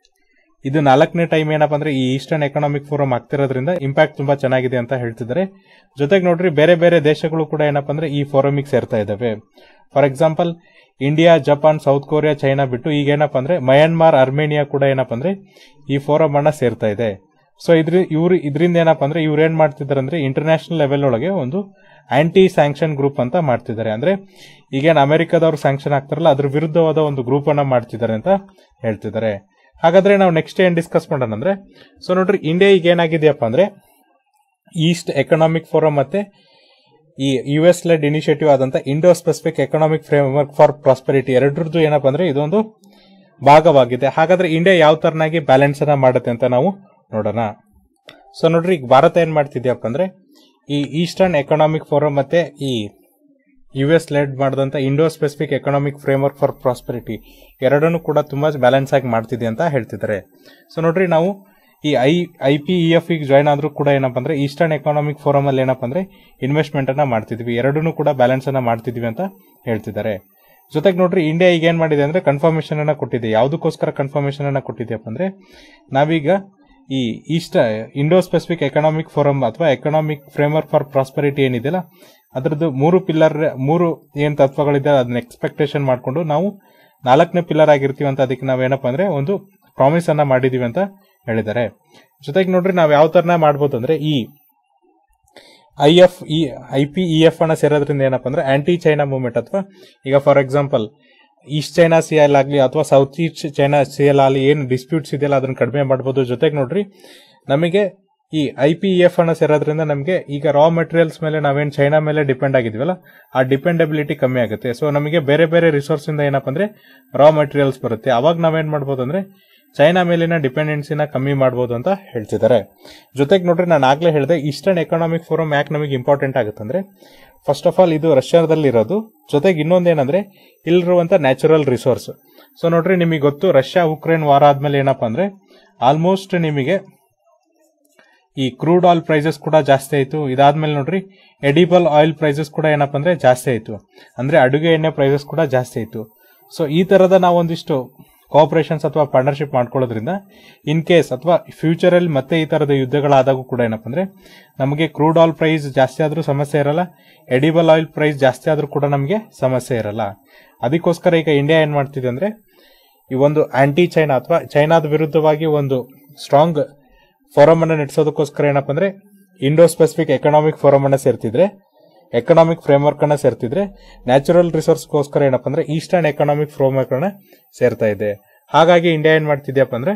ಇದು ನಾಲ್ಕನೇ ಟೈಮ್ ಏನಪ್ಪ ಅಂದ್ರೆ ಈ ಈಸ್ಟರ್ನ್ ಎಕನಾಮಿಕ್ ಫೋರಂ ಆಗ್ತಿರೋದ್ರಿಂದ ಇಂಪ್ಯಾಕ್ಟ್ ತುಂಬಾ ಚೆನ್ನಾಗಿದೆ ಅಂತ ಹೇಳ್ತಿದ್ದಾರೆ ಜೊತೆಗೆ ನೋಡ್ರಿ ಬೇರೆ ಬೇರೆ ದೇಶಗಳು ಕೂಡ ಏನಪ್ಪ ಅಂದ್ರೆ ಈ ಫೋರಮಿಗೆ ಸೇರ್ತಾ ಇದಾವೆ for example India Japan South Korea China ಬಿಟ್ಟು ಈಗ ಏನಪ್ಪ ಅಂದ್ರೆ ಮಯನ್ಮಾರ್ ಅರ್ಮೇನಿಯಾ ಕೂಡ ಏನಪ್ಪ ಅಂದ್ರೆ ಈ ಫೋರಂ ಅನ್ನ ಸೇರ್ತಾ ಇದೆ ಸೊ ಇದ್ರ ಇವ್ರು ಇದರಿಂದ ಏನಪ್ಪ ಅಂದ್ರೆ ಇವ್ರು ಏನ್ ಮಾಡ್ತಿದ್ದಾರೆ ಅಂದ್ರೆ ಇಂಟರ್ನ್ಯಾಷನಲ್ ಲೆವೆಲ್ ಒಳಗೆ ಒಂದು ಆಂಟಿ ಸ್ಯಾಂಕ್ಷನ್ ಗ್ರೂಪ್ ಅಂತ ಮಾಡ್ತಿದ್ದಾರೆ ಅಂದ್ರೆ ಈಗೇನ್ ಅಮೆರಿಕದವ್ರು ಸ್ಯಾಂಕ್ಷನ್ ಆಗ್ತಾರಲ್ಲ ಅದ್ರ ವಿರುದ್ಧವಾದ ಒಂದು ಗ್ರೂಪ್ ಅನ್ನ ಮಾಡ್ತಿದ್ದಾರೆ ಅಂತ ಹೇಳ್ತಿದ್ದಾರೆ ಹಾಗಾದ್ರೆ ನಾವು ನೆಕ್ಸ್ಟ್ ಏನ್ ಡಿಸ್ಕಸ್ ಮಾಡೋಣ ಅಂದ್ರೆ ಸೊ ನೋಡ್ರಿ ಇಂಡಿಯಾ ಈಗ ಏನಾಗಿದೆಯಪ್ಪ ಅಂದ್ರೆ ಈಸ್ಟ್ ಎಕನಾಮಿಕ್ ಫೋರಂ ಮತ್ತೆ ಈ ಯು ಎಸ್ ಲೆಡ್ ಇನಿಷಿಯೇಟಿವ್ ಆದಂತ Indo specific economic framework for prosperity ಎರಡರದ್ದು ಏನಪ್ಪ ಅಂದ್ರೆ ಇದೊಂದು ಭಾಗವಾಗಿದೆ ಹಾಗಾದ್ರೆ ಇಂಡಿಯಾ ಯಾವ ತರನಾಗಿ ಬ್ಯಾಲೆನ್ಸ್ ಅನ್ನ ಮಾಡುತ್ತೆ ಅಂತ ನಾವು ನೋಡೋಣ ಸೊ ನೋಡ್ರಿ ಈಗ ಭಾರತ ಏನ್ ಮಾಡ್ತಿದ್ಯಪ್ಪ ಅಂದ್ರೆ ಈ ಈಸ್ಟರ್ನ್ ಎಕನಾಮಿಕ್ ಫೋರಂ ಮತ್ತೆ ಈ ಯು ಎಸ್ ಲೆಡ್ ಮಾಡಿದಂತ Indo specific economic framework for prosperity ಎರಡನ್ನೂ ಕೂಡ ತುಂಬಾ ಬ್ಯಾಲೆನ್ಸ್ ಆಗಿ ಮಾಡ್ತಿದೆ ಅಂತ ಹೇಳ್ತಿದ್ದಾರೆ ಸೊ ನೋಡ್ರಿ ನಾವು ಈ I I P E F join ಆದ್ರೂ ಕೂಡ ಏನಪ್ಪ ಅಂದ್ರೆ ಈಸ್ಟರ್ನ್ ಎಕನಾಮಿಕ್ ಫೋರಂ ಅಲ್ಲಿ ಏನಪ್ಪ ಅಂದ್ರೆ ಇನ್ವೆಸ್ಟ್ಮೆಂಟ್ ಅನ್ನ ಮಾಡ್ತಿದ್ವಿ ಎರಡನ್ನೂ ಕೂಡ ಬ್ಯಾಲೆನ್ಸ್ ಅನ್ನ ಮಾಡ್ತಿದ್ವಿ ಅಂತ ಹೇಳ್ತಿದ್ದಾರೆ ಜೊತೆಗೆ ನೋಡ್ರಿ ಇಂಡಿಯಾ ಈಗ ಏನ್ ಮಾಡಿದೆ ಅಂದ್ರೆ ಕನ್ಫರ್ಮೇಶನ್ ಅನ್ನ ಕೊಟ್ಟಿದೆ ಯಾವುದಕ್ಕೋಸ್ಕರ ಕನ್ಫರ್ಮೇಶನ್ ಅನ್ನ ಕೊಟ್ಟಿದೆಯಪ್ಪ ಅಂದ್ರೆ ನಾವೀಗ ಈ east Indo specific economic forum ಅಥವಾ ಎಕನಾಮಿಕ್ ಫ್ರೇಮ್ವರ್ಕ್ ಫಾರ್ ಪ್ರಾಸ್ಪರಿಟಿ ಏನಿದೆಯಲ್ಲ ಅದರದ್ದು ಮೂರು ಪಿಲ್ಲರ್ ಮೂರು ಏನ್ ತತ್ವಗಳಿದೆ ಅದನ್ನ ಎಕ್ಸ್ಪೆಕ್ಟೇಷನ್ ಮಾಡ್ಕೊಂಡು ನಾವು ನಾಲ್ಕನೇ ಪಿಲ್ಲರ್ ಆಗಿರ್ತೀವಿ ಅಂತ ಅದಕ್ಕೆ ನಾವೇನಪ್ಪ ಅಂದ್ರೆ ಒಂದು ಪ್ರಾಮಿಸ್ ಅನ್ನ ಮಾಡಿದೀವಿ ಅಂತ ಹೇಳಿದ್ದಾರೆ ಜೊತೆಗೆ ನೋಡ್ರಿ ನಾವ್ ಯಾವ ತರನ ಮಾಡ್ಬೋದು ಅಂದ್ರೆ ಈ I F E I P E F ಅನ್ನ ಸೇರೋದ್ರಿಂದ ಏನಪ್ಪ ಅಂದ್ರೆ ಆಂಟಿ ಚೈನಾ ಮೂವ್ಮೆಂಟ್ ಅಥವಾ ಈಗ for example east China sea ಎಲ್ ಆಗಲಿ ಅಥವಾ ಸೌತ್ ಈಸ್ಟ್ ಚೈನಾ ಸಿ ಎಲ್ ಆಗಲಿ ಏನು ಡಿಸ್ಪ್ಯೂಟ್ಸ್ ಇದೆಯಲ್ಲ ಅದನ್ನ ಕಡಿಮೆ ಮಾಡ್ಬೋದು ಜೊತೆಗೆ ನೋಡ್ರಿ ನಮಗೆ ಈ ಐ ಪಿ ಇ ಎಫ್ ಅನ್ನ ಸೇರೋದ್ರಿಂದ ನಮಗೆ ಈಗ ರಾ ಮೆಟೀರಿಯಲ್ಸ್ ಮೇಲೆ ನಾವೇನು ಚೈನಾ ಮೇಲೆ ಡಿಪೆಂಡ್ ಆಗಿದ್ವಲ್ಲ ಆ ಡಿಪೆಂಡಬಿಲಿಟಿ ಕಮ್ಮಿ ಆಗುತ್ತೆ ಸೊ ನಮಗೆ ಬೇರೆ ಬೇರೆ ರಿಸೋರ್ಸ್ ಇಂದ ಏನಪ್ಪ ಅಂದ್ರೆ ರಾ ಮೆಟೀರಿಯಲ್ಸ್ ಬರುತ್ತೆ ಅವಾಗ ನಾವೇನ್ ಮಾಡ್ಬೋದು ಅಂದ್ರೆ ಚೈನಾ ಮೇಲಿನ ಡಿಪೆಂಡೆನ್ಸಿನ ಕಮ್ಮಿ ಮಾಡ್ಬೋದು ಅಂತ ಹೇಳ್ತಿದ್ದಾರೆ ಜೊತೆಗೆ ನೋಡ್ರಿ ನಾನು ಆಗ್ಲೇ ಹೇಳಿದೆ ಈಸ್ಟರ್ನ್ ಎಕನಾಮಿಕ್ ಫೋರಂ ಯಾಕೆ ನಮಗೆ ಇಂಪಾರ್ಟೆಂಟ್ ಆಗುತ್ತೆ ಅಂದ್ರೆ ಫಸ್ಟ್ ಆಫ್ ಆಲ್ ಇದು ರಷ್ಯಾದಲ್ಲಿ ಇರೋದು ಜೊತೆಗೆ ಇನ್ನೊಂದೇನಂದ್ರೆ ಇಲ್ಲಿರುವಂತ ನ್ಯಾಚುರಲ್ ರಿಸೋರ್ಸ್ ಸೊ ನೋಡ್ರಿ ನಿಮಗೆ ಗೊತ್ತು ರಷ್ಯಾ ಉಕ್ರೇನ್ ವಾರ ಆದ್ಮೇಲೆ ಏನಪ್ಪಾ ಅಂದ್ರೆ ಆಲ್ಮೋಸ್ಟ್ ನಿಮಗೆ ಈ ಕ್ರೂಡ್ ಆಯಿಲ್ ಪ್ರೈಸಸ್ ಕೂಡ ಜಾಸ್ತಿ ಆಯಿತು ಇದಾದ್ಮೇಲೆ ನೋಡ್ರಿ ಎಡಿಬಲ್ ಆಯಿಲ್ ಪ್ರೈಸಸ್ ಕೂಡ ಏನಪ್ಪ ಅಂದ್ರೆ ಜಾಸ್ತಿ ಆಯಿತು ಅಂದ್ರೆ ಅಡುಗೆ ಎಣ್ಣೆ ಪ್ರೈಸಸ್ ಕೂಡ ಜಾಸ್ತಿ ಆಯಿತು ಸೊ ಈ ತರದ ನಾವೊಂದಿಷ್ಟು ಕೋಆಪರೇಷನ್ಸ್ ಅಥವಾ ಪಾರ್ಟ್ನರ್ಶಿಪ್ ಮಾಡ್ಕೊಳ್ಳೋದ್ರಿಂದ ಇನ್ ಕೇಸ್ ಅಥವಾ ಫ್ಯೂಚರಲ್ಲಿ ಮತ್ತೆ ಈ ತರದ ಯುದ್ಧಗಳಾದಾಗೂ ಕೂಡ ಏನಪ್ಪ ಅಂದ್ರೆ ನಮಗೆ ಕ್ರೂಡ್ ಆಯಿಲ್ ಪ್ರೈಸ್ ಜಾಸ್ತಿ ಆದ್ರೂ ಸಮಸ್ಯೆ ಇರಲ್ಲ ಎಡಿಬಲ್ ಆಯಿಲ್ ಪ್ರೈಸ್ ಜಾಸ್ತಿ ಆದ್ರೂ ಕೂಡ ನಮಗೆ ಸಮಸ್ಯೆ ಇರಲ್ಲ ಅದಕ್ಕೋಸ್ಕರ ಈಗ ಇಂಡಿಯಾ ಏನ್ ಮಾಡ್ತಿದೆ ಅಂದ್ರೆ ಈ ಒಂದು ಆಂಟಿ ಚೈನಾ ಅಥವಾ ಚೈನಾದ ವಿರುದ್ಧವಾಗಿ ಒಂದು ಸ್ಟ್ರಾಂಗ್ ಫೋರಮ್ ಅನ್ನ ನಡೆಸೋದಕ್ಕೋಸ್ಕರ ಏನಪ್ಪ ಅಂದ್ರೆ ಇಂಡೋ ಸ್ಪೆಸಿಫಿಕ್ ಎಕನಾಮಿಕ್ ಫೋರಮ್ ಅನ್ನ ಸೇರ್ತಿದ್ರೆ ಎಕನಾಮಿಕ್ ಫ್ರೇಮ್ವರ್ಕ್ ಅನ್ನ ಸೇರ್ತಿದ್ರೆ ನ್ಯಾಚುರಲ್ ರಿಸೋರ್ಸ್ಗೋಸ್ಕರ ಏನಪ್ಪ ಅಂದ್ರೆ ಈಸ್ಟರ್ನ್ ಎಕನಾಮಿಕ್ ಫ್ರೇಮ್ವರ್ಕ್ ಅನ್ನ ಸೇರ್ತಾ ಇದೆ ಹಾಗಾಗಿ ಇಂಡಿಯಾ ಏನ್ ಮಾಡ್ತಿದ್ಯಪ್ಪ ಅಂದ್ರೆ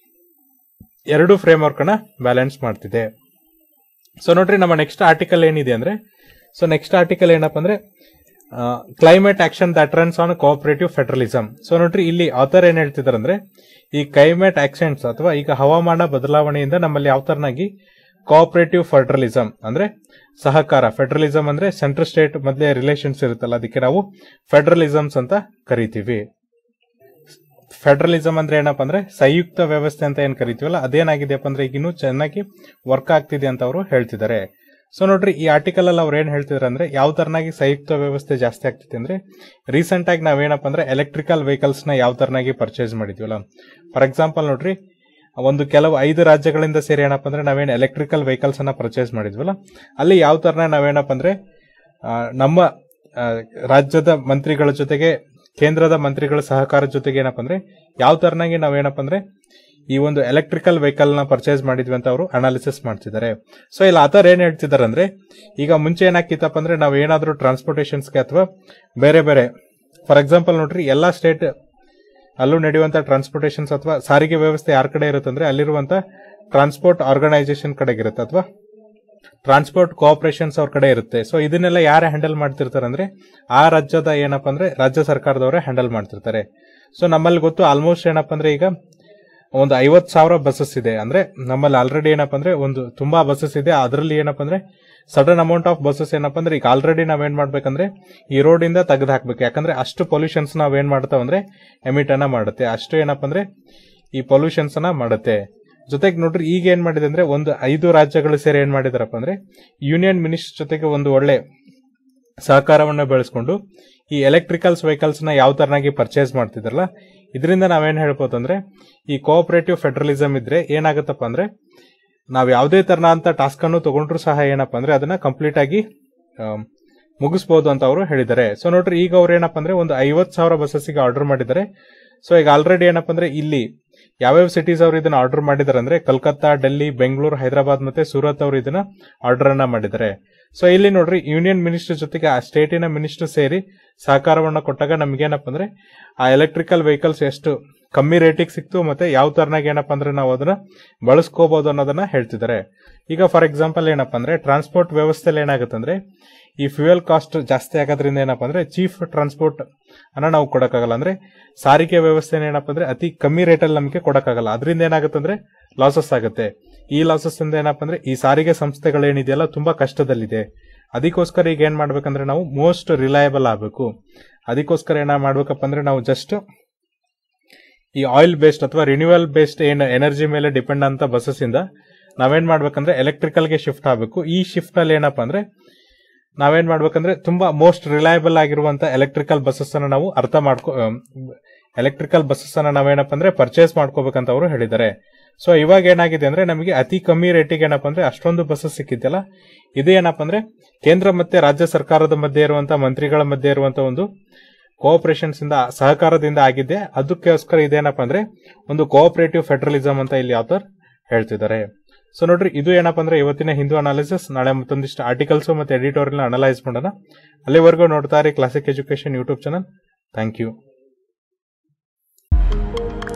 ಎರಡು ಫ್ರೇಮ್ವರ್ಕ್ ಅನ್ನ ಬ್ಯಾಲೆನ್ಸ್ ಮಾಡ್ತಿದೆ ಸೊ ನೋಡ್ರಿ ನಮ್ಮ ನೆಕ್ಸ್ಟ್ ಆರ್ಟಿಕಲ್ ಏನಿದೆ ಅಂದ್ರೆ ಸೊ ನೆಕ್ಸ್ಟ್ ಆರ್ಟಿಕಲ್ ಏನಪ್ಪ ಅಂದ್ರೆ climate action that runs on cooperative federalism so ನೋಡ್ರಿ ಇಲ್ಲಿ ಆಥರ್ ಏನ್ ಹೇಳ್ತಿದಾರೆ ಅಂದ್ರೆ ಈ ಕ್ಲೈಮೇಟ್ ಆಕ್ಷನ್ಸ್ ಅಥವಾ ಈಗ ಹವಾಮಾನ ಬದಲಾವಣೆಯಿಂದ ನಮ್ಮಲ್ಲಿ ಯಾವ ತರನಾಗಿ ಕೋಆಪರೇಟಿವ್ ಫೆಡರಲಿಸಮ್ ಅಂದ್ರೆ ಸಹಕಾರ ಫೆಡರಲಿಸಮ್ ಅಂದ್ರೆ ಸೆಂಟ್ರಲ್ ಸ್ಟೇಟ್ ಮಧ್ಯೆ ರಿಲೇಷನ್ಸ್ ಇರುತ್ತಲ್ಲ ಅದಕ್ಕೆ ನಾವು ಫೆಡರಲಿಸಮ್ಸ್ ಅಂತ ಕರಿತೀವಿ ಫೆಡರಲಿಸಮ್ ಅಂದ್ರೆ ಏನಪ್ಪ ಅಂದ್ರೆ ಸಂಯುಕ್ತ ವ್ಯವಸ್ಥೆ ಅಂತ ಏನ್ ಕರಿತೀವಲ್ಲ ಅದೇನಾಗಿದೆಯಪ್ಪ ಅಂದ್ರೆ ಈಗ ಇನ್ನೂ ಚೆನ್ನಾಗಿ ವರ್ಕ್ ಆಗ್ತಿದೆ ಅಂತ ಅವರು ಹೇಳ್ತಿದ್ದಾರೆ ಸೊ ನೋಡ್ರಿ ಈ ಆರ್ಟಿಕಲ್ ಅಲ್ಲಿ ಅವ್ರು ಏನ್ ಹೇಳ್ತಿದಾರೆ ಅಂದ್ರೆ ಯಾವ ತರನಾಗಿ ಸಂಯುಕ್ತ ವ್ಯವಸ್ಥೆ ಜಾಸ್ತಿ ಆಗ್ತಿದೆ ಅಂದ್ರೆ ರೀಸೆಂಟ್ ಆಗಿ ನಾವೇನಪ್ಪ ಅಂದ್ರೆ ಎಲೆಕ್ಟ್ರಿಕಲ್ ವೆಹಿಕಲ್ಸ್ ನ ಯಾವ ತರನಾಗಿ ಪರ್ಚೇಸ್ ಮಾಡಿದ್ವಲ್ಲ ಫಾರ್ ಎಕ್ಸಾಂಪಲ್ ನೋಡ್ರಿ ಒಂದು ಕೆಲವು ಐದು ರಾಜ್ಯಗಳಿಂದ ಸೇರಿ ಏನಪ್ಪ ಅಂದ್ರೆ ನಾವೇನು ಎಲೆಕ್ಟ್ರಿಕಲ್ ವೆಹಿಕಲ್ಸ್ ಅನ್ನ ಪರ್ಚೇಸ್ ಮಾಡಿದ್ವಲ್ಲ ಅಲ್ಲಿ ಯಾವ ತರನ ನಾವೇನಪ್ಪ ಅಂದ್ರೆ ಆ, ನಮ್ಮ ಆ, ರಾಜ್ಯದ ಮಂತ್ರಿಗಳ ಜೊತೆಗೆ ಕೇಂದ್ರದ ಮಂತ್ರಿಗಳ ಸಹಕಾರದ ಜೊತೆಗೆ ಏನಪ್ಪ ಅಂದ್ರೆ ಯಾವ ತರನಾಗಿ ನಾವೇನಪ್ಪ ಅಂದ್ರೆ ಈ ಒಂದು ಎಲೆಕ್ಟ್ರಿಕಲ್ ವೆಹಿಕಲ್ ನ ಪರ್ಚೇಸ್ ಮಾಡಿದ್ವಿ ಅಂತ ಅವರು ಅನಾಲಿಸಿಸ್ ಮಾಡ್ತಿದ್ದಾರೆ ಸೊ ಇಲ್ಲಿ ಆತರ ಏನ್ ಹೇಳ್ತಿದ್ದಾರೆ ಅಂದ್ರೆ ಈಗ ಮುಂಚೆ ಏನಾಗ್ತಿತ್ತಪ್ಪ ಅಂದ್ರೆ ನಾವು ಏನಾದ್ರೂ ಟ್ರಾನ್ಸ್ಪೋರ್ಟೇಷನ್ಸ್ಗೆ ಅಥವಾ ಬೇರೆ ಬೇರೆ ಫಾರ್ ಎಕ್ಸಾಂಪಲ್ ನೋಡ್ರಿ ಎಲ್ಲಾ ಸ್ಟೇಟ್ ಅಲ್ಲೂ ನಡೆಯುವಂತ ಟ್ರಾನ್ಸ್ಪೋರ್ಟೇಷನ್ಸ್ ಅಥವಾ ಸಾರಿಗೆ ವ್ಯವಸ್ಥೆ ಯಾರ ಕಡೆ ಇರುತ್ತೆ ಅಂದ್ರೆ ಅಲ್ಲಿರುವಂತ ಟ್ರಾನ್ಸ್ಪೋರ್ಟ್ ಆರ್ಗನೈಸೇಷನ್ ಕಡೆಗೆ ಇರುತ್ತೆ ಅಥವಾ ಟ್ರಾನ್ಸ್ಪೋರ್ಟ್ ಕೋಆಪರೇಷನ್ಸ್ ಅವ್ರ ಕಡೆ ಇರುತ್ತೆ ಸೊ ಇದನ್ನೆಲ್ಲ ಯಾರು ಹ್ಯಾಂಡಲ್ ಮಾಡ್ತಿರ್ತಾರೆ ಅಂದ್ರೆ ಆ ರಾಜ್ಯದ ಏನಪ್ಪ ಅಂದ್ರೆ ರಾಜ್ಯ ಸರ್ಕಾರದವರೇ ಹ್ಯಾಂಡಲ್ ಮಾಡ್ತಿರ್ತಾರೆ ಸೊ ನಮ್ಮಲ್ಲಿ ಗೊತ್ತು ಆಲ್ಮೋಸ್ಟ್ ಏನಪ್ಪ ಅಂದ್ರೆ ಈಗ ಒಂದು ಐವತ್ ಸಾವಿರ ಬಸ್ಸಸ್ ಇದೆ ಅಂದ್ರೆ ನಮ್ಮಲ್ಲಿ ಆಲ್ರೆಡಿ ಏನಪ್ಪ ಅಂದ್ರೆ ಒಂದು ತುಂಬಾ ಬಸ್ಸಸ್ ಇದೆ ಅದರಲ್ಲಿ ಏನಪ್ಪ ಅಂದ್ರೆ ಸಡನ್ ಅಮೌಂಟ್ ಆಫ್ ಬಸ್ಸಸ್ ಏನಪ್ಪ ಅಂದ್ರೆ ಈಗ ಆಲ್ರೆಡಿ ನಾವೇನ್ ಮಾಡ್ಬೇಕಂದ್ರೆ ಈ ರೋಡ್ ಇಂದ ತೆಗೆದು ಹಾಕ್ಬೇಕು ಯಾಕಂದ್ರೆ ಅಷ್ಟು ಪೊಲ್ಯೂಷನ್ಸ್ ನಾವೇನ್ ಮಾಡ್ತಾವ ಅಂದ್ರೆ ಎಮಿಟ್ ಅನ್ನ ಮಾಡುತ್ತೆ ಅಷ್ಟು ಏನಪ್ಪ ಅಂದ್ರೆ ಈ ಪೊಲ್ಯೂಷನ್ಸ್ ಅನ್ನ ಮಾಡುತ್ತೆ ಜೊತೆಗೆ ನೋಡ್ರಿ ಈಗ ಏನ್ ಮಾಡಿದೆ ಅಂದ್ರೆ ಒಂದು ಐದು ರಾಜ್ಯಗಳು ಸೇರಿ ಏನ್ ಮಾಡಿದಾರಪ್ಪ ಅಂದ್ರೆ ಯೂನಿಯನ್ ಮಿನಿಸ್ಟರ್ ಜೊತೆಗೆ ಒಂದು ಒಳ್ಳೆ ಸಹಕಾರವನ್ನ ಬೆಳೆಸ್ಕೊಂಡು ಈ ಎಲೆಕ್ಟ್ರಿಕಲ್ಸ್ ವೆಹಿಕಲ್ಸ್ ನ ಯಾವ ತರನಾಗಿ ಪರ್ಚೇಸ್ ಮಾಡ್ತಿದ್ರಲ್ಲ ಇದರಿಂದ ನಾವೇನ್ ಹೇಳ್ಬೋದು ಅಂದ್ರೆ ಈ ಕೋಆಪರೇಟಿವ್ ಫೆಡರಲಿಸಮ್ ಇದ್ರೆ ಏನಾಗುತ್ತಪ್ಪ ಅಂದ್ರೆ ನಾವ್ ಯಾವುದೇ ತರನ ಅಂತ ಟಾಸ್ಕ್ ಅನ್ನು ತಗೊಂಡ್ರು ಸಹ ಏನಪ್ಪ ಅಂದ್ರೆ ಅದನ್ನ ಕಂಪ್ಲೀಟ್ ಆಗಿ ಆಮ್, ಮುಗಿಸ್ಬೋದು ಅಂತ ಅವರು ಹೇಳಿದ್ದಾರೆ ಸೊ ನೋಡ್ರಿ ಈಗ ಅವ್ರು ಏನಪ್ಪ ಅಂದ್ರೆ ಒಂದು ಐವತ್ ಸಾವಿರ ಬಸ್ಸಸ್ಗೆ ಆರ್ಡರ್ ಮಾಡಿದ್ದಾರೆ ಸೊ ಈಗ ಆಲ್ರೆಡಿ ಏನಪ್ಪ ಅಂದ್ರೆ ಇಲ್ಲಿ ಯಾವ್ಯಾವ ಸಿಟೀಸ್ ಅವರು ಇದನ್ನ ಆರ್ಡರ್ ಮಾಡಿದಾರೆ ಅಂದ್ರೆ ಕಲ್ಕತ್ತಾ ಡೆಲ್ಲಿ ಬೆಂಗಳೂರು ಹೈದರಾಬಾದ್ ಮತ್ತೆ ಸೂರತ್ ಅವರು ಇದನ್ನ ಆರ್ಡರ್ ಅನ್ನ ಮಾಡಿದ್ದಾರೆ ಸೊ ಇಲ್ಲಿ ನೋಡ್ರಿ ಯೂನಿಯನ್ ಮಿನಿಸ್ಟರ್ ಜೊತೆಗೆ ಆ ಸ್ಟೇಟಿನ ಮಿನಿಸ್ಟರ್ ಸೇರಿ ಸಹಕಾರವನ್ನ ಕೊಟ್ಟಾಗ ನಮ್ಗೇನಪ್ಪ ಅಂದ್ರೆ ಆ ಎಲೆಕ್ಟ್ರಿಕಲ್ ವೆಹಿಕಲ್ಸ್ ಎಷ್ಟು ಕಮ್ಮಿ ರೇಟಿಗೆ ಸಿಕ್ತು ಮತ್ತೆ ಯಾವ ತರನಾಗ ಏನಪ್ಪ ಅಂದ್ರೆ ನಾವು ಅದನ್ನ ಬಳಸ್ಕೋಬಹುದು ಅನ್ನೋದನ್ನ ಹೇಳ್ತಿದ್ದಾರೆ ಈಗ ಫಾರ್ ಎಕ್ಸಾಂಪಲ್ ಏನಪ್ಪ ಅಂದ್ರೆ ಟ್ರಾನ್ಸ್ಪೋರ್ಟ್ ವ್ಯವಸ್ಥೆಯಲ್ಲಿ ಏನಾಗುತ್ತೆ ಅಂದ್ರೆ ಈ ಫ್ಯೂಯಲ್ ಕಾಸ್ಟ್ ಜಾಸ್ತಿ ಆಗೋದ್ರಿಂದ ಏನಪ್ಪ ಅಂದ್ರೆ ಚೀಫ್ ಟ್ರಾನ್ಸ್ಪೋರ್ಟ್ ಅನ್ನ ನಾವು ಕೊಡಕ್ಕಾಗಲ್ಲ ಅಂದ್ರೆ ಸಾರಿಗೆ ವ್ಯವಸ್ಥೆ ಏನಪ್ಪ ಅಂದ್ರೆ ಅತಿ ಕಮ್ಮಿ ರೇಟಲ್ಲಿ ನಮಗೆ ಕೊಡಕ್ಕಾಗಲ್ಲ ಅದರಿಂದ ಏನಾಗುತ್ತೆ ಅಂದ್ರೆ ಲಾಸಸ್ ಆಗುತ್ತೆ ಈ ಲಾಸಸ್ ಇಂದ ಏನಪ್ಪ ಅಂದ್ರೆ ಈ ಸಾರಿಗೆ ಸಂಸ್ಥೆಗಳೇನಿದೆಯಲ್ಲ ತುಂಬಾ ಕಷ್ಟದಲ್ಲಿದೆ ಅದಕ್ಕೋಸ್ಕರ ಈಗ ಏನ್ ಮಾಡ್ಬೇಕಂದ್ರೆ ನಾವು ಮೋಸ್ಟ್ ರಿಲಯಬಲ್ ಆಗಬೇಕು ಅದಕ್ಕೋಸ್ಕರ ಏನ ಮಾಡ್ಬೇಕಪ್ಪ ಅಂದ್ರೆ ನಾವು ಜಸ್ಟ್ ಈ ಆಯಿಲ್ ಬೇಸ್ಡ್ ಅಥವಾ ರಿನ್ಯೂವಲ್ ಬೇಸ್ಡ್ ಏನ್ ಎನರ್ಜಿ ಮೇಲೆ ಡಿಪೆಂಡ್ ಅಂತ ಬಸ್ಸಸ್ ಇಂದ ನಾವೇನ್ ಮಾಡ್ಬೇಕಂದ್ರೆ ಎಲೆಕ್ಟ್ರಿಕಲ್ ಗೆ ಶಿಫ್ಟ್ ಆಗಬೇಕು ಈ ಶಿಫ್ಟ್ ಅಲ್ಲಿ ಏನಪ್ಪಾ ಅಂದ್ರೆ ನಾವೇನ್ ಮಾಡ್ಬೇಕಂದ್ರೆ ತುಂಬಾ ಮೋಸ್ಟ್ ರಿಲಯಬಲ್ ಆಗಿರುವಂತ ಎಲೆಕ್ಟ್ರಿಕಲ್ ಬಸ್ಸಸ್ ಅನ್ನ ನಾವು ಅರ್ಥ ಮಾಡ್ಕೊ ಎಲೆಕ್ಟ್ರಿಕಲ್ ಬಸ್ಸಸ್ ಅನ್ನ ನಾವೇನಪ್ಪ ಅಂದ್ರೆ ಪರ್ಚೇಸ್ ಮಾಡ್ಕೋಬೇಕಂತ ಅವರು ಹೇಳಿದ್ದಾರೆ ಸೊ ಇವಾಗ ಏನಾಗಿದೆ ಅಂದ್ರೆ ನಮಗೆ ಅತಿ ಕಮ್ಮಿ ರೇಟಿಗೆ ಏನಪ್ಪ ಅಂದ್ರೆ ಅಷ್ಟೊಂದು ಬಸ್ಸಸ್ ಸಿಕ್ಕಿದ್ದಲ್ಲ ಇದು ಏನಪ್ಪ ಅಂದ್ರೆ ಕೇಂದ್ರ ಮತ್ತೆ ರಾಜ್ಯ ಸರ್ಕಾರದ ಮಧ್ಯೆ ಇರುವಂತ ಮಂತ್ರಿಗಳ ಮಧ್ಯೆ ಇರುವಂತ ಒಂದು ಕೋಆಪರೇಷನ್ಸ್ ಇಂದ ಸಹಕಾರದಿಂದ ಆಗಿದ್ದೆ ಅದಕ್ಕೋಸ್ಕರ ಇದೇನಪ್ಪ ಅಂದ್ರೆ ಒಂದು ಕೋಆಪರೇಟಿವ್ ಫೆಡರಲಿಸಮ್ ಅಂತ ಇಲ್ಲಿ ಆಥರ್ ಹೇಳ್ತಿದ್ದಾರೆ ಸೊ ನೋಡ್ರಿ ಇದು ಏನಪ್ಪ ಅಂದ್ರೆ ಇವತ್ತಿನ ಹಿಂದೂ ಅನಾಲಿಸಿಸ್ ನಾಳೆ ಮತ್ತೊಂದಿಷ್ಟು ಆರ್ಟಿಕಲ್ಸ್ ಮತ್ತೆ ಎಡಿಟೋರಿಯಲ್ ಅನಲೈಸ್ ಮಾಡೋಣ ಅಲ್ಲಿವರೆಗೂ ನೋಡ್ತಾ ಇರಿ classic education YouTube channel thank you